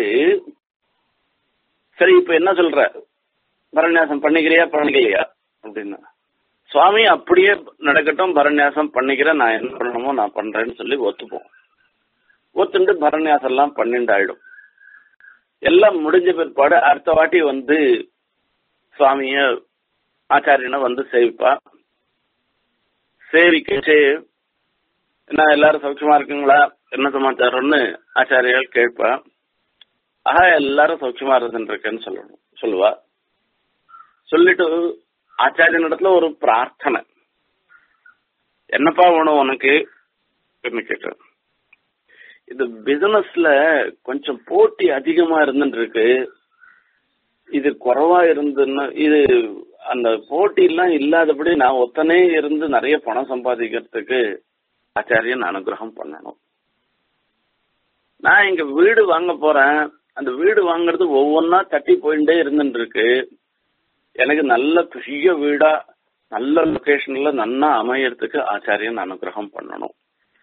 சரி இப்ப என்ன சொல்ற பரநியாசம் பண்ணிக்கிறியா பண்ணிக்கலையா அப்படின்னு சுவாமி அப்படியே நடக்கட்டும் பரநியாசம் பண்ணிக்கிறேன் நான் என்ன பண்ணணுமோ நான் பண்றேன்னு சொல்லி ஒத்துப்போம் ஒத்துண்டு பரநியாசம் எல்லாம் பன்னெண்டு ஆயிடும் எல்லாம் முடிஞ்ச பிற்பாடு அடுத்த வாட்டி வந்து சுவாமிய ஆச்சாரியனை வந்து சேவிப்பா சேவிக்கச்சு என்ன எல்லாரும் சௌக்கியமா இருக்குங்களா என்ன சமாச்சாரம்னு ஆச்சாரியால் கேட்பா ஆஹா எல்லாரும் சௌக்கியமா இருந்துருக்கேன்னு சொல்லணும் சொல்லுவா சொல்லிட்டு ஆச்சாரியனிடத்துல ஒரு பிரார்த்தனை என்னப்பா வேணும் உனக்கு கேட்டேன் இது பிசினஸ்ல கொஞ்சம் போட்டி அதிகமா இருந்துட்டு இருக்கு இது குறைவா இருந்துன்னா இது அந்த போட்டி எல்லாம் இல்லாதபடி நான் ஒத்தனே இருந்து நிறைய பணம் சம்பாதிக்கிறதுக்கு ஆச்சாரியன் அனுகிரகம் பண்ணணும் நான் இங்க வீடு வாங்க போறேன் அந்த வீடு வாங்குறது ஒவ்வொன்னா தட்டி போயிட்டே இருந்துட்டு இருக்கு எனக்கு நல்ல பெரிய வீடா நல்ல லொகேஷன்ல நன்னா அமையறதுக்கு ஆச்சாரியன் அனுகிரகம் பண்ணணும்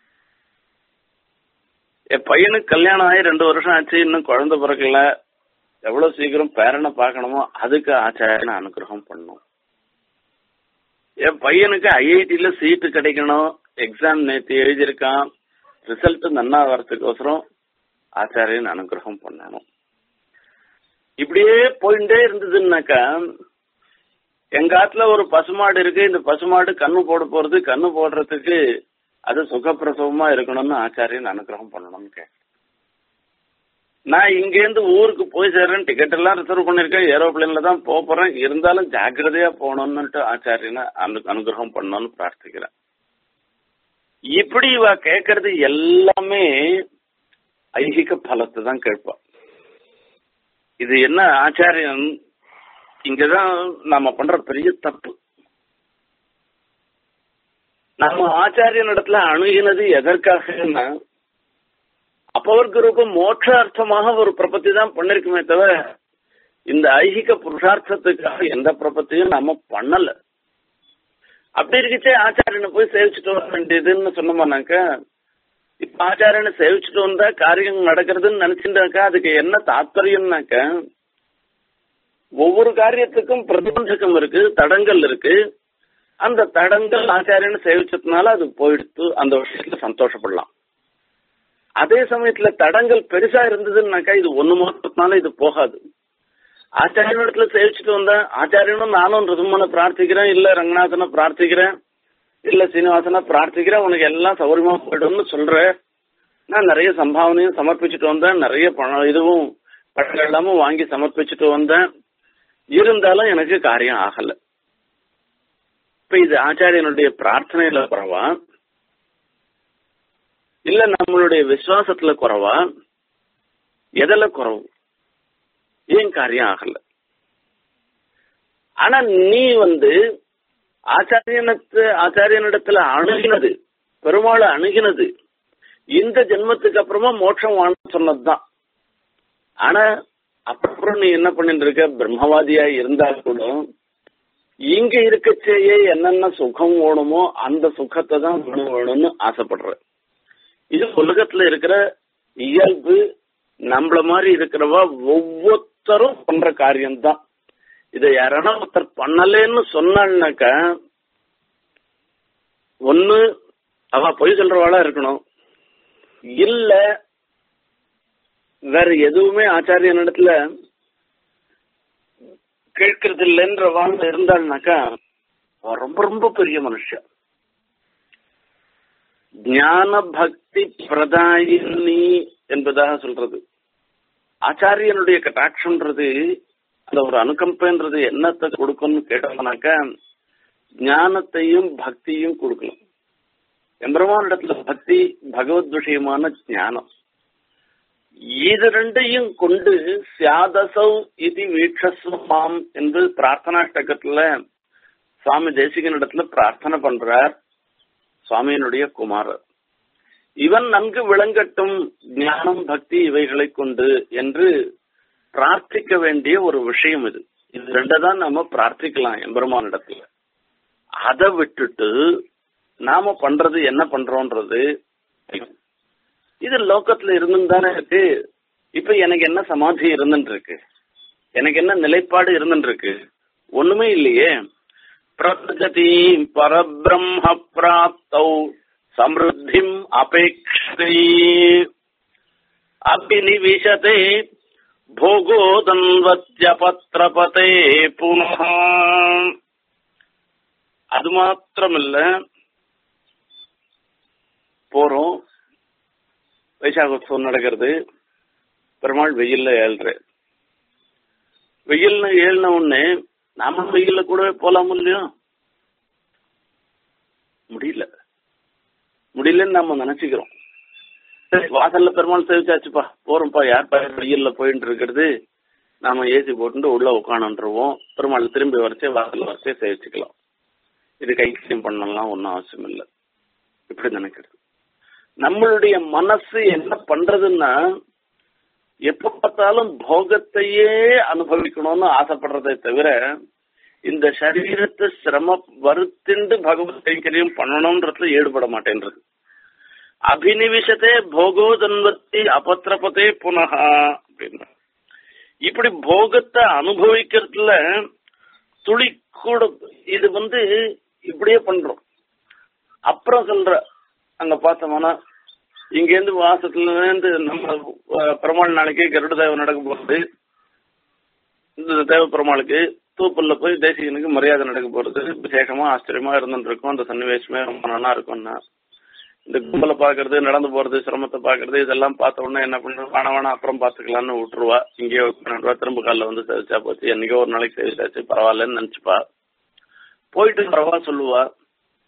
என் பையனுக்கு கல்யாணம் ஆகி ரெண்டு வருஷம் ஆச்சு இன்னும் குழந்தை பிறக்கல எவ்வளவு சீக்கிரம் பேரனை பார்க்கணுமோ அதுக்கு ஆச்சாரியன் அனுகிரகம் பண்ணணும் என் பையனுக்கு ஐஐடியில சீட்டு கிடைக்கணும் எக்ஸாம் நேற்று எழுதியிருக்கான் ரிசல்ட் நன்னா வர்றதுக்கோசரம் ஆச்சாரியன் அனுகிரகம் பண்ணணும் இப்படியே போயிட்டே இருந்ததுன்னாக்கா எங்க ஆத்துல ஒரு பசுமாடு இருக்கு இந்த பசுமாடு கண்ணு போட போறது கண்ணு போடுறதுக்கு அது சுகப்பிரசவமா இருக்கணும்னு ஆச்சாரியன் அனுகிரகம் பண்ணணும்னு கேட்டேன் நான் இங்கேருந்து ஊருக்கு போய் சேர்றேன் டிக்கெட் எல்லாம் ரிசர்வ் பண்ணிருக்கேன் ஏரோப்ளேன்ல தான் போக போறேன் இருந்தாலும் ஜாக்கிரதையா போகணும்னுட்டு ஆச்சாரியனை அனு அனுகிரகம் பண்ணணும்னு பிரார்த்திக்கிறேன் இப்படி இவ கேட்கறது எல்லாமே ஐகிக பலத்தை தான் கேட்பா இது என்ன ஆச்சாரியன் இங்கதான் நாம பண்ற பெரிய தப்பு நம்ம ஆச்சாரியன் இடத்துல அணுகினது எதற்காகன்னா அப்பவருக்கு ரூபம் மோட்சார்த்தமாக ஒரு பிரபத்தி தான் பண்ணிருக்குமே தவிர இந்த ஐகிக புருஷார்த்தத்துக்காக எந்த பிரபத்தியும் நாம பண்ணல அப்படி இருக்கச்சே ஆச்சாரியனை போய் சேவிச்சுட்டு வர வேண்டியதுன்னு சொன்னோம்னாக்க இப்ப ஆச்சாரியனை சேவிச்சுட்டு வந்தா காரியம் நடக்கிறதுன்னு நினைச்சுட்டாக்கா அதுக்கு என்ன தாத்பரியம்னாக்க ஒவ்வொரு காரியத்துக்கும் பிரதிபந்தகம் இருக்கு தடங்கள் இருக்கு அந்த தடங்கள் ஆச்சாரியனை சேவிச்சதுனால அது போயிடுத்து அந்த விஷயத்துல சந்தோஷப்படலாம் அதே சமயத்துல தடங்கள் பெருசா இருந்ததுன்னாக்கா இது ஒண்ணு மாத்திரத்தினால இது போகாது ஆச்சாரியனிடத்துல சேவிச்சுட்டு வந்தேன் ஆச்சாரியனும் நானும் ரிதுமனை பிரார்த்திக்கிறேன் இல்ல ரங்கநாதனை பிரார்த்திக்கிறேன் இல்ல சீனிவாசனை பிரார்த்திக்கிறேன் உனக்கு எல்லாம் சௌகரியமா போயிடும்னு சொல்றேன் நான் நிறைய சம்பாவனையும் சமர்ப்பிச்சுட்டு வந்தேன் நிறைய பணம் இதுவும் பழங்கள் எல்லாமும் வாங்கி சமர்ப்பிச்சுட்டு வந்தேன் இருந்தாலும் எனக்கு காரியம் ஆகல இப்ப இது ஆச்சாரியனுடைய பிரார்த்தனையில குறவா இல்ல நம்மளுடைய விசுவாசத்துல குறவா எதில குறவு ஏன் காரியம் ஆகல ஆனா நீ வந்து ஆச்சாரியனத்து ஆச்சாரியனிடத்துல அணுகினது பெருமாளை அணுகினது இந்த ஜென்மத்துக்கு அப்புறமா மோட்சம் வாங்க சொன்னதுதான் ஆனா அப்புறம் நீ என்ன பண்ணிட்டு இருக்க பிரம்மவாதியா இருந்தா கூட இங்க இருக்கச்சேயே என்னென்ன சுகம் வேணுமோ அந்த சுகத்தை தான் வேணும் வேணும்னு ஆசைப்படுற இது உலகத்துல இருக்கிற இயல்பு நம்மள மாதிரி இருக்கிறவா ஒவ்வொருத்தரும் பண்ற காரியம்தான் இதை யாரானா ஒருத்தர் பண்ணலேன்னு சொன்னான்னாக்க ஒண்ணு அவ பொய் சொல்றவாளா இருக்கணும் இல்ல வேற எதுவுமே ஆச்சாரியன் இடத்துல கேட்கறது இல்லைன்ற வாழ்ந்து இருந்தாள்னாக்கா அவ ரொம்ப ரொம்ப பெரிய மனுஷன் ஞான பக்தி பிரதாயினி என்பதாக சொல்றது ஆச்சாரியனுடைய கட்டாட்சம்ன்றது அந்த ஒரு அனுகம்பன்றது என்னத்தை கொடுக்கும்னு கேட்டோம்னாக்கா ஞானத்தையும் பக்தியும் கொடுக்கணும் எம்பெருமானிடத்துல பக்தி பகவத் விஷயமான ஞானம் இது ரெண்டையும் கொண்டு சியாதசௌ இது வீட்சஸ்வமாம் என்று பிரார்த்தனாஷ்டகத்துல சுவாமி தேசிகனிடத்துல பிரார்த்தனை பண்றார் சுவாமியினுடைய குமாரர் இவன் நன்கு விளங்கட்டும் ஞானம் பக்தி இவைகளை கொண்டு என்று பிரார்த்திக்க வேண்டிய ஒரு விஷயம் இது இது ரெண்டதான் நாம பிரார்த்திக்கலாம் எம்பெருமானிடத்துல அதை விட்டுட்டு நாம பண்றது என்ன பண்றோன்றது இது லோக்கத்துல இருந்துன்னு தானே இருக்கு இப்ப எனக்கு என்ன சமாதி இருந்துட்டு இருக்கு எனக்கு என்ன நிலைப்பாடு இருந்துட்டு இருக்கு ஒண்ணுமே இல்லையே பிரகதி பரபிரம்ம பிராப்தௌ சமிருத்திம் அபேட்சை அபினிவிஷதே போகோதன்வத்யபத்ரபதே புனः அது மாத்திரமில்ல போறோம் வைசாகோத்சவம் நடக்கிறது பெருமாள் வெயில்ல ஏழ்ற வெயில்னு ஏழின உடனே நாம வெயில்ல கூடவே போலாம் இல்லையோ முடியல முடியலன்னு நாம நினைச்சுக்கிறோம் சரி வாசல்ல பெருமாள் சேவிச்சாச்சுப்பா போறோம்ப்பா யார்ப்பா வெயில்ல போயிட்டு இருக்கிறது நாம ஏசி போட்டு உள்ள உட்காந்துருவோம் பெருமாள் திரும்பி வரைச்சே வாசல்ல வரைச்சே சேவிச்சுக்கலாம் இது கைக்கியம் பண்ணலாம் ஒன்றும் அவசியம் இல்லை இப்படி நினைக்கிறது நம்மளுடைய மனசு என்ன பண்றதுன்னா எப்ப பார்த்தாலும் போகத்தையே அனுபவிக்கணும்னு ஆசைப்படுறதை தவிர இந்த சரீரத்தை சிரம வருத்திண்டு பகவத் கைங்கரியம் பண்ணணும்ன்றதுல ஈடுபட மாட்டேன்றது அபினிவிஷத்தே போகோதன்வத்தி அபத்திரபதே புனகா அப்படின்னா இப்படி போகத்தை அனுபவிக்கிறதுல துளி கூட இது வந்து இப்படியே பண்றோம் அப்புறம் சொல்ற அங்க பார்த்தோம்னா இங்க இருந்து வாசத்துல இருந்து நம்ம பெருமாள் நாளைக்கு கருட தேவை நடக்க போகுது இந்த தேவ பெருமாளுக்கு தூப்பல்ல போய் தேசிகனுக்கு மரியாதை நடக்க போறது விசேஷமா ஆச்சரியமா இருந்துட்டு இருக்கும் அந்த சன்னிவேஷமே ரொம்ப நல்லா இருக்கும்னா இந்த கும்பலை பாக்குறது நடந்து போறது சிரமத்தை பாக்குறது இதெல்லாம் பார்த்த உடனே என்ன பண்றது வேணா வேணா அப்புறம் பாத்துக்கலாம்னு விட்டுருவா இங்கேயே உட்காந்துருவா திரும்ப காலில் வந்து சேவிச்சா போச்சு என்னைக்கோ ஒரு நாளைக்கு சேவிச்சாச்சு பரவாயில்லன்னு நினைச்சுப்பா போயிட்டு பரவா சொல்லுவா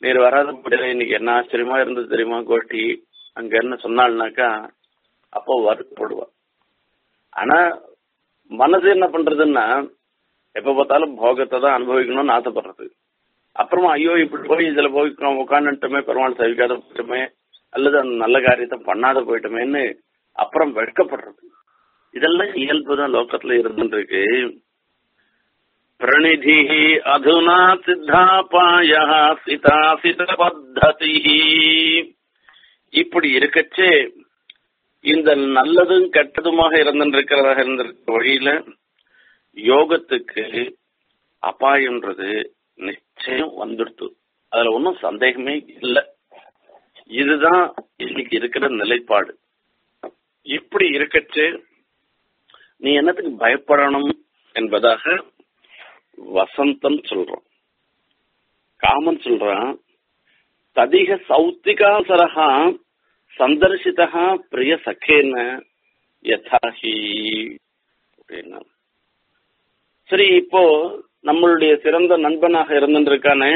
நீர் வராத முடியல இன்னைக்கு என்ன ஆச்சரியமா இருந்தது தெரியுமா கோட்டி அங்க என்ன சொன்னாள்னாக்கா அப்போ வருத்தப்படுவா ஆனா மனசு என்ன பண்றதுன்னா எப்ப பார்த்தாலும் போகத்தை தான் அனுபவிக்கணும்னு ஆசைப்படுறது அப்புறமா ஐயோ இப்படி போய் இதுல போய் உட்காந்துட்டோமே பெருமாள் சவிக்காத போயிட்டோமே அல்லது அந்த நல்ல காரியத்தை பண்ணாத போயிட்டோமேன்னு அப்புறம் வெட்கப்படுறது இதெல்லாம் இயல்பு தான் லோக்கத்துல இருந்துருக்கு பிரணிதி அதுனா சித்தாபாய சிதாசித பத்ததி இப்படி இருக்கச்சே இந்த நல்லதும் கெட்டதுமாக இருந்திருக்கிறதாக இருந்திருக்க வழியில யோகத்துக்கு அபாயம்ன்றது நிச்சயம் வந்துடுத்து அதுல ஒன்றும் சந்தேகமே இல்லை இதுதான் இன்னைக்கு இருக்கிற நிலைப்பாடு இப்படி இருக்கச்சு நீ என்னத்துக்கு பயப்படணும் என்பதாக வசந்தம் சொல்றோம் காமன் சொல்றான் ததிக சௌத்திகாசரகா சந்தர்சிதா பிரிய சகேன யதாஹி அப்படின்னா சரி இப்போ நம்மளுடைய சிறந்த நண்பனாக இருந்திருக்கானே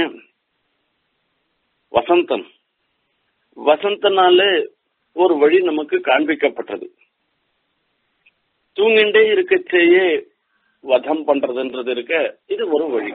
வசந்தன் வசந்தனால ஒரு வழி நமக்கு காண்பிக்கப்பட்டது தூங்கிண்டே இருக்கச்சேயே வதம் பண்றதுன்றது இருக்க இது ஒரு வழி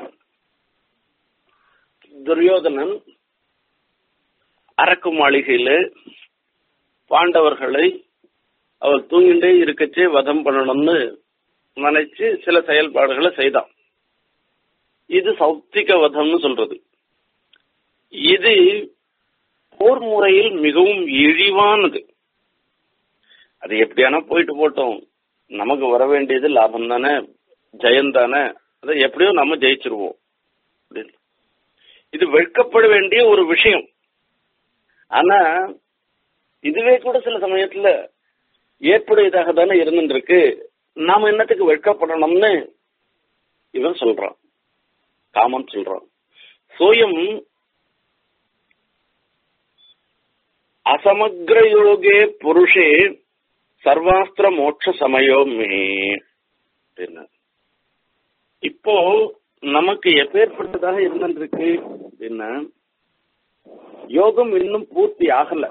துரியோதனன் அரக்கு மாளிகையில பாண்டவர்களை அவள் தூங்கிண்டே இருக்கச்சே வதம் பண்ணணும்னு நினைச்சு சில செயல்பாடுகளை செய்தான் இது சௌத்திக வதம்னு சொல்றது இது போர் முறையில் மிகவும் இழிவானது அது எப்படியானா போயிட்டு போட்டோம் நமக்கு வர வேண்டியது லாபம் தானே ஜெயம் தானே அதை எப்படியோ நம்ம ஜெயிச்சிருவோம் அப்படின்னு இது வெட்கப்பட வேண்டிய ஒரு விஷயம் ஆனா இதுவே கூட சில சமயத்துல ஏற்புடையதாக தானே இருந்துருக்கு நாம என்னத்துக்கு வெட்கப்படணும்னு இவன் சொல்றான் காமன் சொல்றான் சோயம் அசமக்ர யோகே புருஷே சர்வாஸ்திர மோட்ச சமயோ மே அப்படின்னு இப்போ நமக்கு எப்பேற்பட்டதாக இருந்திருக்கு அப்படின்னா யோகம் இன்னும் பூர்த்தி ஆகல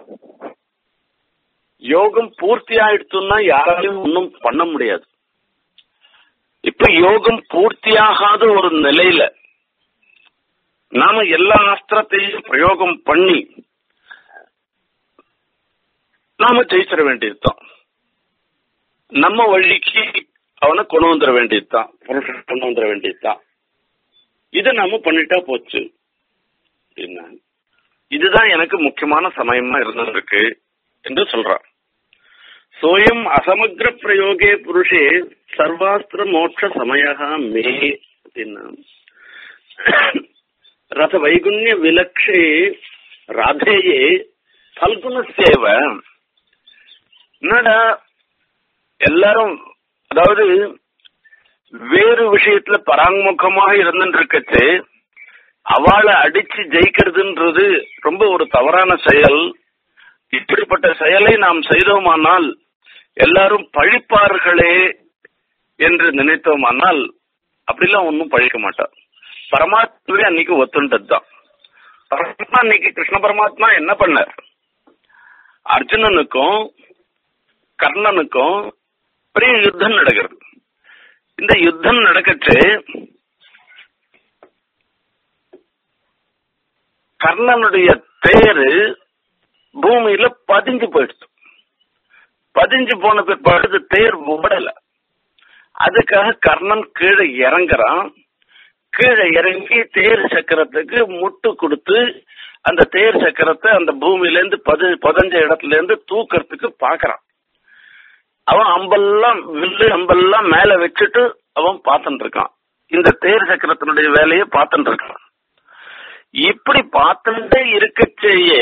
யோகம் பூர்த்தி ஆயிடுச்சுன்னா யாராலையும் ஒன்றும் பண்ண முடியாது இப்ப யோகம் பூர்த்தியாகாத ஒரு நிலையில நாம எல்லா அஸ்திரத்தையும் பிரயோகம் பண்ணி நாம ஜெயிச்சிட வேண்டியதுதான் நம்ம வழிக்கு அவனை கொண்டு வந்துட வேண்டியதுதான் புருஷன் கொண்டு வந்துட வேண்டியதுதான் இதை நாம பண்ணிட்டா போச்சு என்ன இதுதான் எனக்கு முக்கியமான சமயமா இருந்திருக்கு என்று சொல்றான் சோயம் அசமக்ர பிரயோகே புருஷே சர்வாஸ்திர மோட்ச சமயகா மே அப்படின்னா ரத வைகுண்ய விலக்ஷே ராதேயே பல்குணசேவ என்னடா எல்லாரும் அதாவது வேறு விஷயத்துல பராங்முகமாக இருந்துட்டு அவளை அடிச்சு ஜெயிக்கிறதுன்றது ரொம்ப ஒரு தவறான செயல் இப்படிப்பட்ட செயலை நாம் செய்தோமானால் எல்லாரும் பழிப்பார்களே என்று நினைத்தோமானால் அப்படிலாம் ஒன்றும் பழிக்க மாட்டார் பரமாத்மாவே அன்னைக்கு ஒத்துண்டது தான் பரமாத்மா அன்னைக்கு கிருஷ்ண பரமாத்மா என்ன பண்ணார் அர்ஜுனனுக்கும் கர்ணனுக்கும் பெரிய யுத்தம் நடக்கிறது இந்த யுத்தம் நடக்கச்சு கர்ணனுடைய தேரு பூமியில பதிஞ்சு போயிடுச்சு பதிஞ்சு போன பிற்பாடு தேர் ஓடல அதுக்காக கர்ணன் கீழே இறங்குறான் கீழே இறங்கி தேர் சக்கரத்துக்கு முட்டு கொடுத்து அந்த தேர் சக்கரத்தை அந்த பூமியில இருந்து பது புதஞ்ச இடத்துல இருந்து தூக்கறதுக்கு பாக்குறான் அவன் அம்பெல்லாம் வில்லு அம்பெல்லாம் மேல வச்சுட்டு அவன் பார்த்துட்டு இருக்கான் இந்த தேர் சக்கரத்தினுடைய வேலையை பார்த்துட்டு இருக்கான் இப்படி பார்த்துட்டே இருக்கச்சேயே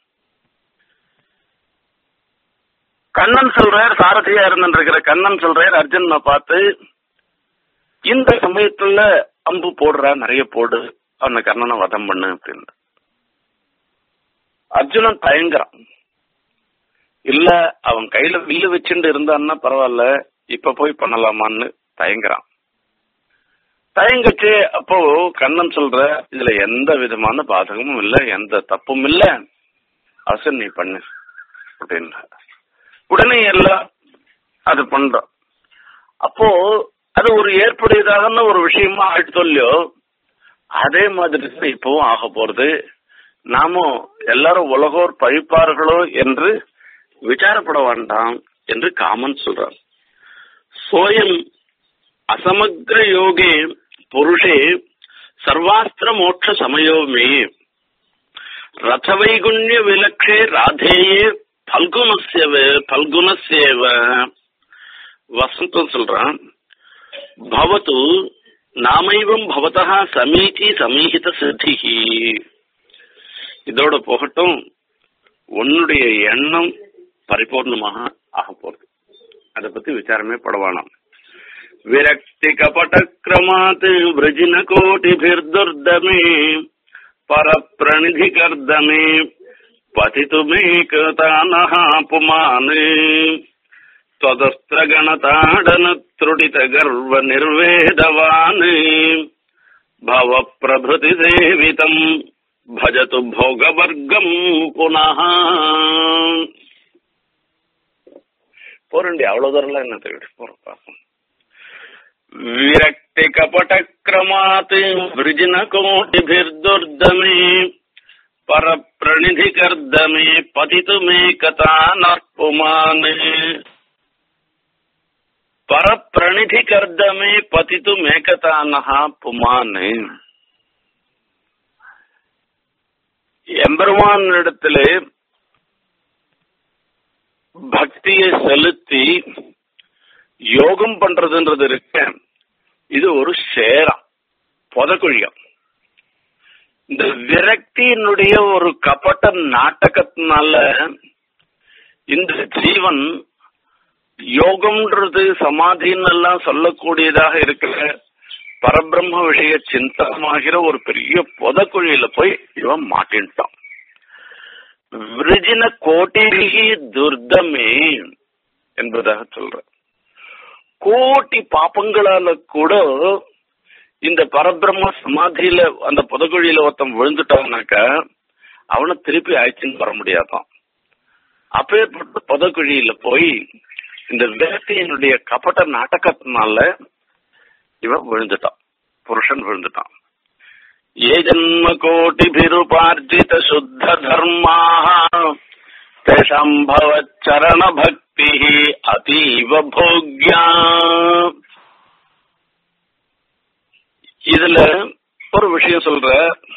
கண்ணன் சொல்றார் சாரதியா இருந்துருக்கிற கண்ணன் சொல்றார் அர்ஜுன பார்த்து இந்த சமயத்துல அம்பு போடுறா நிறைய போடு அவனை கண்ணனை வதம் பண்ணு அப்படின்னு அர்ஜுனன் தயங்குறான் இல்ல அவன் கையில வில்லு வச்சுட்டு இருந்தான்னா பரவாயில்ல இப்ப போய் பண்ணலாமான்னு தயங்குறான் தயங்கச்சு அப்போ கண்ணன் சொல்ற இதுல எந்த விதமான பாதகமும் இல்ல எந்த தப்பும் இல்ல அவசரம் நீ பண்ணு அப்படின்ற உடனே எல்லாம் அது பண்றோம் அப்போ அது ஒரு ஏற்புடையதான ஒரு விஷயமா ஆயிட்டு சொல்லியோ அதே மாதிரி தான் இப்பவும் ஆக போறது நாமும் எல்லாரும் உலகோர் பழிப்பார்களோ என்று விசாரப்பட வேண்டாம் என்று காமன் சொல்றார் சோயம் அசமக்ர யோகே புருஷே சர்வாஸ்திர மோட்ச சமயோமே ரதவைகுண்ய விலக்ஷே ராதேயே பல்குணசேவ பல்குணசேவ வசந்தம் சொல்றான் பவத்து நாமைவம் பவதா சமீதி சமீகித சித்திகி இதோட போகட்டும் உன்னுடைய எண்ணம் பரிபூர்ணமாக ஆக போறது அதை பத்தி விசாரமே படவானாம் விரக்தி கபட கிரமாத் விரஜின கோட்டிபிர்துர்தமே பரப்பிரணிதி கர்தமே பதிதுமே கதானஹ புமான் त्वदस्त्रगणताडनत्रुटितगर्व निर्वेदवान् भव प्रभृति सेवितम् भजतु भोगवर्गम् पुनः போறண்டி அவ்வளவு தூரம் என்ன தேடி போறோம் பார்ப்போம் விரக்தி கபட கிரமாத் விருஜின கோட்டிபிர்துர்தமே பரப்பிரணிதி கர்தமே பதித்து மே கதா நற்புமான் பரப்பிரணிதி கர்தமே பதித்து மேகதானஹா புமான் எம்பெருமான் இடத்திலே பக்தியை செலுத்தி யோகம் பண்றதுன்றது இருக்க இது ஒரு சேரம் புதக்குழியம் இந்த விரக்தியினுடைய ஒரு கபட்ட நாட்டகத்தினால இந்த ஜீவன் யோகம்ன்றது சமாதின்னு எல்லாம் சொல்லக்கூடியதாக இருக்கிற பரபிரம்ம விஷய சிந்தனமாகிற ஒரு பெரிய புதக்குழியில போய் இவன் மாட்டின்ட்டான் விருஜின கோட்டிரிகி துர்தமே என்பதாக சொல்ற கோட்டி பாப்பங்களால கூட இந்த பரபிரம்ம சமாதியில அந்த புதக்குழியில ஒருத்தன் விழுந்துட்டான்னாக்க அவனை திருப்பி ஆயிடுச்சுன்னு வர முடியாதான் அப்பேற்பட்ட புதக்குழியில போய் இந்த வேட்டையினுடைய கபட நாடகத்தினால இவன் விழுந்துட்டான் புருஷன் விழுந்துட்டான் ஏ ஜன்ம கோட்டிபிருபார்ஜித சுத்த தர்மாக தேஷாம் பவச்சரண பக்தி அதீவ போக்யா இதுல ஒரு விஷயம் சொல்ற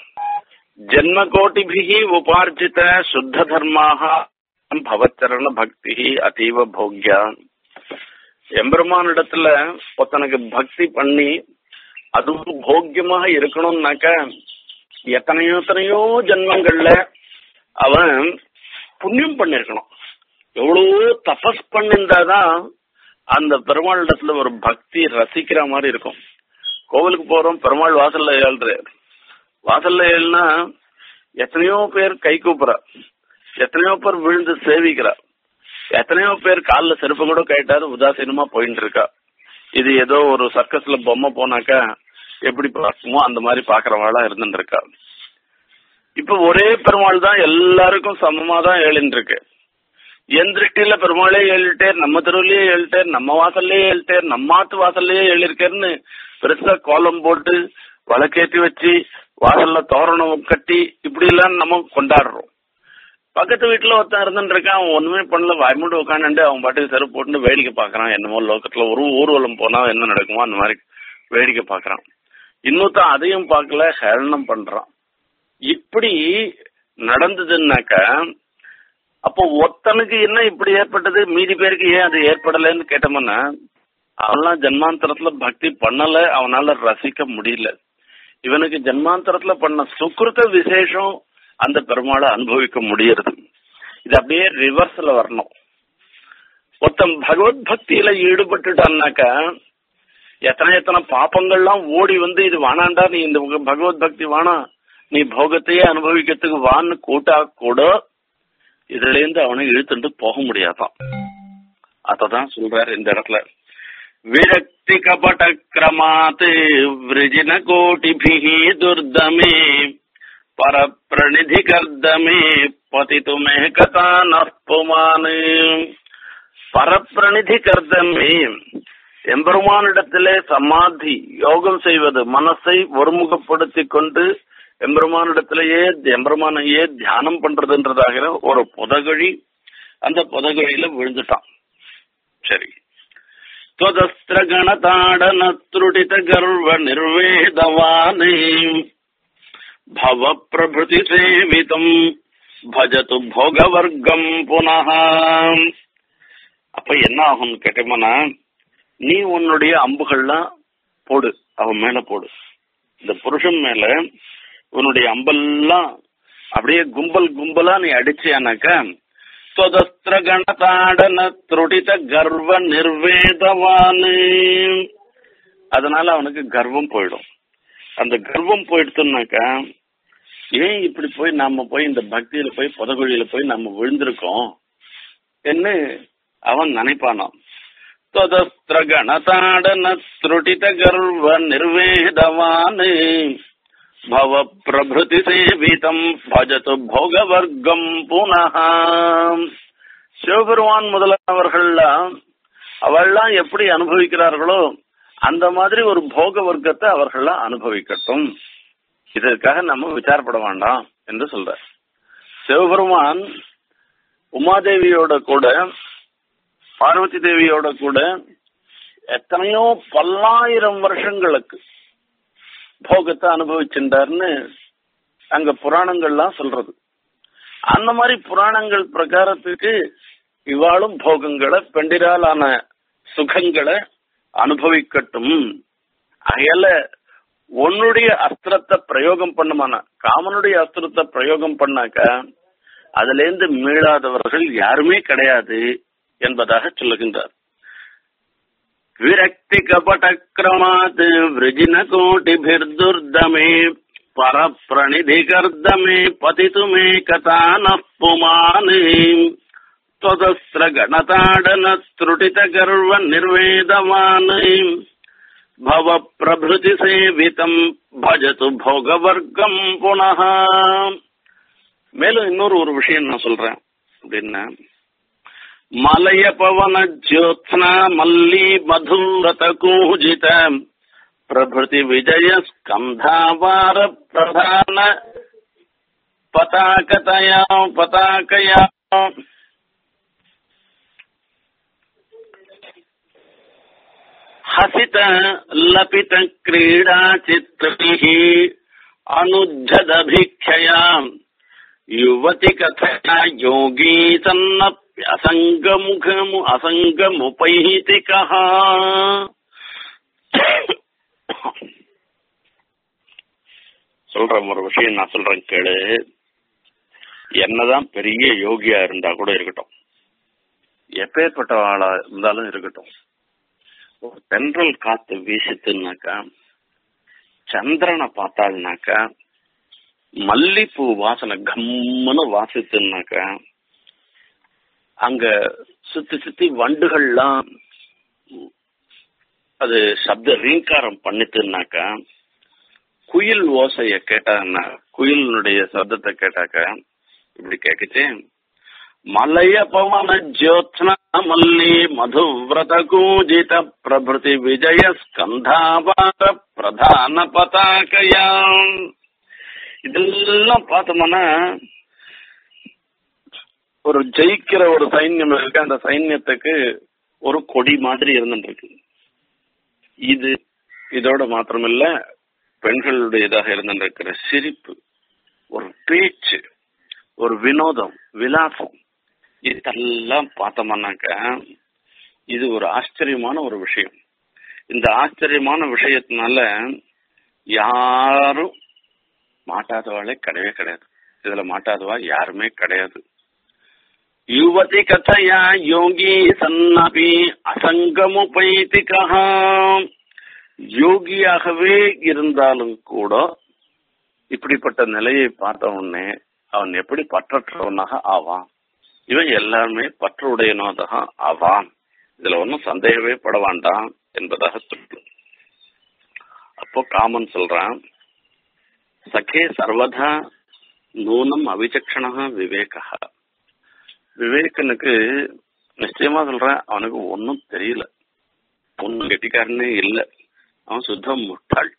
ஜென்ம கோட்டிபிகி உபார்ஜித சுத்த தர்மாக பவச்சரண பக்தி அதீவ போக்யா எம்பெருமானிடத்துல ஒருத்தனுக்கு பக்தி பண்ணி அதுவும் போக்கியமாக இருக்கணும்னாக்க எத்தனையோ எத்தனையோ ஜென்மங்கள்ல அவன் புண்ணியம் பண்ணிருக்கணும் எவ்வளவோ தபஸ் பண்ணிருந்தாதான் அந்த பெருமாளிடத்துல ஒரு பக்தி ரசிக்கிற மாதிரி இருக்கும் கோவிலுக்கு போறோம் பெருமாள் வாசல்ல ஏழ்ற வாசல்ல ஏழுனா எத்தனையோ பேர் கை கூப்புறா எத்தனையோ பேர் விழுந்து சேவிக்கிறா எத்தனையோ பேர் காலில் செருப்பு கூட கேட்டாரு உதாசீனமா போயிட்டு இருக்கா இது ஏதோ ஒரு சர்க்கஸ்ல பொம்மை போனாக்கா எப்படி பார்க்குமோ அந்த மாதிரி பாக்குறவாளா இருந்துட்டு இருக்கா இப்ப ஒரே பெருமாள் தான் எல்லாருக்கும் சமமா தான் ஏழின்னு இருக்கு என் திருஷ்டியில பெருமாளே ஏழிட்டேர் நம்ம தெருவுலயே ஏழிட்டேர் நம்ம வாசல்லயே ஏழிட்டேர் நம்ம ஆத்து வாசல்லயே ஏழிருக்கேர்னு பெருசா கோலம் போட்டு வழக்கேற்றி வச்சு வாசல்ல தோரணம் கட்டி இப்படி எல்லாம் நம்ம கொண்டாடுறோம் பக்கத்து வீட்டுல ஒருத்தன் இருந்துட்டு இருக்கான் அவன் ஒண்ணுமே பண்ணல வாய்மூட்டு உட்காந்து அவன் பாட்டுக்கு செருப்பு போட்டு வேடிக்கை பாக்குறான் என்னமோ லோக்கத்துல ஒரு ஊர்வலம் போனா என்ன நடக்குமோ அந்த மாதிரி வேடிக்கை பாக்குறான் இன்னொருத்தன் அதையும் பார்க்கல ஹேளனம் பண்றான் இப்படி நடந்ததுன்னாக்க அப்போ ஒருத்தனுக்கு என்ன இப்படி ஏற்பட்டது மீதி பேருக்கு ஏன் அது ஏற்படலைன்னு கேட்டோம்னா அவன்லாம் ஜன்மாந்தரத்துல பக்தி பண்ணல அவனால ரசிக்க முடியல இவனுக்கு ஜன்மாந்தரத்துல பண்ண சுக்கிருத்த விசேஷம் அந்த பெருமாளை அனுபவிக்க முடியறது இது அப்படியே ரிவர்ஸ்ல வரணும் ஒருத்தன் பகவத் பக்தியில ஈடுபட்டுட்டான்னாக்கா எத்தனை எத்தனை பாப்பங்கள்லாம் ஓடி வந்து இது வானாண்டா நீ இந்த பகவத் பக்தி வானா நீ போகத்தையே அனுபவிக்கிறதுக்கு வான்னு கூட்டா கூட இதுல இருந்து அவனை இழுத்துட்டு போக முடியாதான் அததான் சொல்றாரு இந்த இடத்துல விரக்தி கபட கிரமாத் விரஜின கோட்டிபிஹி துர்தமே பரப்பிரணிதி கர்தமே பதித்துமே கதான புமான் பரப்பிரணிதி கர்தமே எம்பெருமானிடத்திலே சமாதி யோகம் செய்வது மனசை ஒருமுகப்படுத்திக் கொண்டு எம்பெருமானிடத்திலேயே எம்பெருமானையே தியானம் பண்றதுன்றதாகிற ஒரு புதகழி அந்த புதகழியில விழுந்துட்டான் சரி त्वदस्त्र गणताडन त्रुटित गर्व निर्वेदवाने भव प्रभृति सेवितम् भजतु भोगवर्गம் புனः அப்ப என்ன ஆகும்னு கேட்டோம்னா நீ உன்னுடைய அம்புகள்லாம் போடு அவன் மேல போடு இந்த புருஷன் மேல உன்னுடைய அம்பெல்லாம் அப்படியே கும்பல் கும்பலா நீ அடிச்சியானாக்கா स्वदस्त्र गणताडन त्रुटित கர்வ நிர்வேதவான் அதனால அவனுக்கு கர்வம் போயிடும் அந்த கர்வம் போயிடுத்துனாக்கா ஏன் இப்படி போய் நாம போய் இந்த பக்தியில போய் புதகுழியில போய் நம்ம விழுந்திருக்கோம் என்று அவன் நினைப்பானாம் त्वदस्त्र गणताडन त्रुटित गर्व निर्वेदवान् भव प्रभृति சேவிதம் பஜது போகவர்க்கம் புனः சிவபெருமான் முதலானவர்கள்லாம் அவள்லாம் எப்படி அனுபவிக்கிறார்களோ அந்த மாதிரி ஒரு போக வர்க்கத்தை அவர்கள்லாம் அனுபவிக்கட்டும் இதற்காக நம்ம விசாரப்பட வேண்டாம் என்று சொல்ற சிவபெருமான் உமாதேவியோட கூட பார்வதி தேவியோட கூட எத்தனையோ பல்லாயிரம் வருஷங்களுக்கு போகத்தை அனுபவிச்சிருந்தாருன்னு அங்க புராணங்கள்லாம் சொல்றது அந்த மாதிரி புராணங்கள் பிரகாரத்துக்கு இவாளும் போகங்களை பெண்டிராலான சுகங்களை அனுபவிக்கட்டும் அயல உன்னுடைய அஸ்திரத்தை பிரயோகம் பண்ணுமான காமனுடைய அஸ்திரத்தை பிரயோகம் பண்ணாக்க அதுல இருந்து மீளாதவர்கள் யாருமே கிடையாது என்பதாக சொல்லுகின்றார் விரக்தி கபடக்கிரமாத் விரஜின கோட்டிபிர்துர்தமே பரப்பிரணிதி கர்தமே பதித்துமே கதான புமானே त्वदस्त्र गणताडन त्रुटित गर्व निर्वेदवान् भव प्रभृति सेवितம் பஜது போகவர்க்கம் புனः மேலும் இன்னொரு ஒரு விஷயம் நான் சொல்றேன் அப்படின்னா மலய பவன ஜோத்னா மல்லி மதுரத கூஜித பிரபுதி விஜய ஸ்கந்தாவார பிரதான பதாகதயா பதாகயா हसित लपित क्रीडा चित्रिः अनुज्झदभिक्षया युवति कथया योगी सन्नप्यसङ्गमुखमु असङ्गमुपैति कः சொல்றேன் ஒரு விஷயம் நான் சொல்றேன் கேளு என்னதான் பெரிய யோகியா இருந்தா கூட இருக்கட்டும் எப்பேற்பட்ட ஆளா இருந்தாலும் இருக்கட்டும் ஒரு தென்றல் காத்து வீசுதுன்னாக்கா சந்திரனை பார்த்தாள்னாக்கா மல்லிப்பூ வாசனை கம்முன்னு வாசித்துனாக்கா அங்க சுத்தி சுத்தி வண்டுகள்லாம் அது சப்த ரீங்காரம் பண்ணிட்டுனாக்கா குயில் ஓசைய கேட்டான்னா குயிலினுடைய சப்தத்தை கேட்டாக்கா இப்படி கேக்குச்சு மலய பவன ஜோத்னா மல்லி மதுவிரத கூஜித பிரபுதி விஜய ஸ்கந்தாபார பிரதான பதாகையாம் இதெல்லாம் பார்த்தோம்னா ஒரு ஜெயிக்கிற ஒரு சைன்யம் இருக்கு அந்த சைன்யத்துக்கு ஒரு கொடி மாதிரி இருந்துருக்கு இது இதோட மாத்திரமில்ல பெண்களுடையதாக இருந்திருக்கிற சிரிப்பு ஒரு பேச்சு ஒரு வினோதம் விலாசம் இதெல்லாம் பார்த்தோம்னாக்க இது ஒரு ஆச்சரியமான ஒரு விஷயம் இந்த ஆச்சரியமான விஷயத்தினால யாரும் மாட்டாதவாளே கிடையவே கிடையாது இதுல மாட்டாதவா யாருமே கிடையாது யுவதி கதையா யோகி சன்னபி அசங்கமுபைதிகா யோகியாகவே இருந்தாலும் கூட இப்படிப்பட்ட நிலையை பார்த்த உடனே அவன் எப்படி பற்றற்றவனாக ஆவான் இவன் எல்லாருமே பற்றுடையனதாக ஆவான் இதுல ஒன்றும் சந்தேகமே பட வேண்டாம் என்பதாக சொல்லும் அப்போ காமன் சொல்றான் சகே சர்வதா நூனம் அவிச்சக்ஷணா விவேகா விவேகனுக்கு நிச்சயமா சொல்றேன் அவனுக்கு ஒன்னும் தெரியல ஒன்னும் கெட்டிக்காரனே இல்லை அவன் சுத்தம் முட்டாள்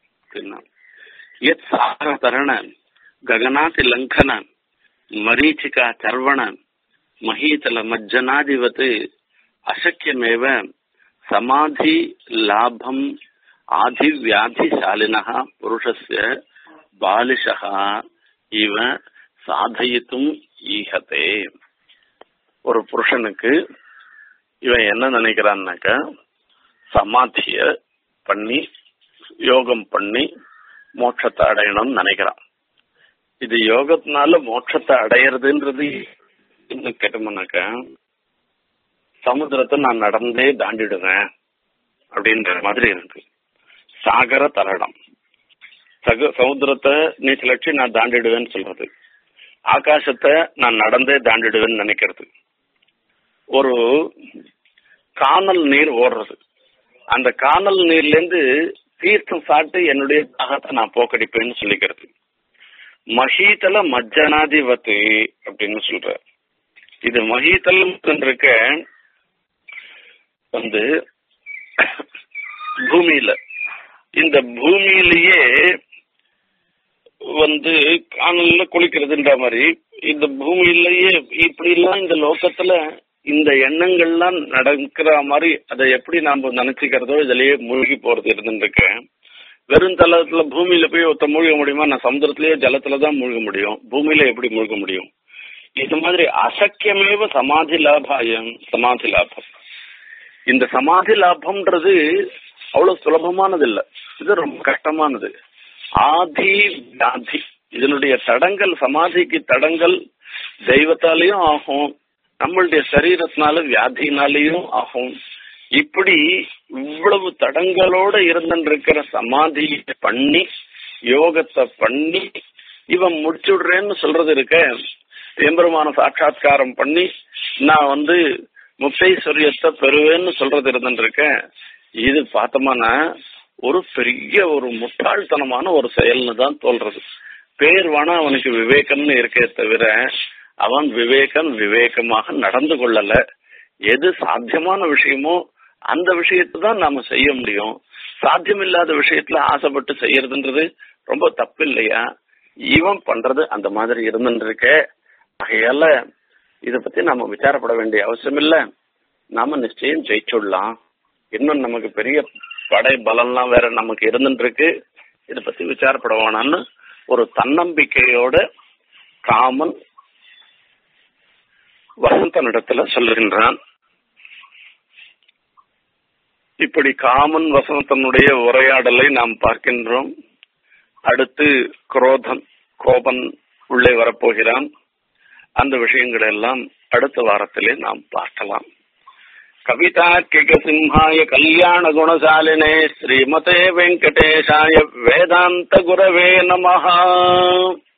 எத் சாகர தரண ககனாதி லங்கன மரீச்சிகா சர்வண மகீதல மஜ்ஜனாதிவத் அசக்கியமேவ சமாதி லாபம் ஆதிவியாதிசாலினः புருஷஸ்ய பாலிஷः இவ சாதயித்தும் ஈகத்தே ஒரு புருஷனுக்கு இவன் என்ன நினைக்கிறான்னாக்க சமாதிய பண்ணி யோகம் பண்ணி மோட்சத்தை அடையணும்னு நினைக்கிறான் இது யோகத்தினால மோட்சத்தை அடையிறதுன்றது இன்னும் கேட்டோம்னாக்க சமுத்திரத்தை நான் நடந்தே தாண்டிடுவேன் அப்படின்ற மாதிரி இருக்கு சாகர தரணம் சக சமுத்திரத்தை நீச்சல் அடிச்சு நான் தாண்டிடுவேன்னு சொல்றது ஆகாசத்தை நான் நடந்தே தாண்டிடுவேன்னு நினைக்கிறது ஒரு காணல் நீர் ஓடுறது அந்த காணல் நீர்ல இருந்து தீர்த்தம் சாப்பிட்டு என்னுடைய தாகத்தை நான் போக்கடிப்பேன்னு சொல்லிக்கிறது மஹீதல மஜ்ஜனாதிபத்து அப்படின்னு சொல்ற இது மஹீதல் இருக்க வந்து பூமியில இந்த பூமியிலேயே வந்து காணல்ல குளிக்கிறதுன்ற மாதிரி இந்த பூமியிலேயே இப்படி எல்லாம் இந்த லோகத்துல இந்த எண்ணங்கள்லாம் நடக்கிற மாதிரி அதை எப்படி நாம நினைச்சுக்கிறதோ இதுலயே மூழ்கி போறது இருந்துருக்கு வெறும் தளத்துல பூமியில போய் ஒருத்த மூழ்க முடியுமா நான் சமுதிரத்திலேயே ஜலத்துல தான் மூழ்க முடியும் பூமியில எப்படி மூழ்க முடியும் இது மாதிரி அசக்கியமேவ சமாதி லாபாயம் சமாதி லாபம் இந்த சமாதி லாபம்ன்றது அவ்வளவு சுலபமானது இல்ல இது ரொம்ப கஷ்டமானது ஆதி வியாதி இதனுடைய தடங்கள் சமாதிக்கு தடங்கள் தெய்வத்தாலையும் ஆகும் நம்மளுடைய சரீரத்தினால வியாதினாலையும் ஆகும் இப்படி இவ்வளவு தடங்களோட இருந்திருக்கிற சமாதியை பண்ணி யோகத்தை பண்ணி இவன் முடிச்சுடுறேன்னு சொல்றது இருக்க எம்பெருமான சாட்சா்காரம் பண்ணி நான் வந்து முக்தேஸ்வரியத்தை பெறுவேன்னு சொல்றது இருந்துருக்க இது பார்த்தோம்னா ஒரு பெரிய ஒரு முட்டாள்தனமான ஒரு செயல்னு தான் தோல்றது பேர் வேணா அவனுக்கு விவேகம்னு இருக்கே தவிர அவன் விவேகன் விவேகமாக நடந்து கொள்ளல எது சாத்தியமான விஷயமோ அந்த விஷயத்தை தான் நாம செய்ய முடியும் சாத்தியமில்லாத விஷயத்துல ஆசைப்பட்டு செய்யறதுன்றது ரொம்ப தப்பு இல்லையா இவன் பண்றது அந்த மாதிரி இருந்துருக்க ஆகையால இத பத்தி நாம விசாரப்பட வேண்டிய அவசியம் இல்ல நாம நிச்சயம் ஜெயிச்சுடலாம் இன்னும் நமக்கு பெரிய படை பலம்லாம் வேற நமக்கு இருந்துட்டு இருக்கு இத பத்தி விசாரப்பட வேணாம்னு ஒரு தன்னம்பிக்கையோட காமன் வசந்தனிடத்துல சொல்லுகின்றான் இப்படி காமன் வசந்தனுடைய உரையாடலை நாம் பார்க்கின்றோம் அடுத்து குரோதன் கோபன் உள்ளே வரப்போகிறான் அந்த விஷயங்கள் எல்லாம் அடுத்த வாரத்திலே நாம் பார்க்கலாம் கவிதார்க்கிக சிம்ஹாய கல்யாண குணசாலினே ஸ்ரீமதே வெங்கடேஷாய வேதாந்த குரவே நமஹா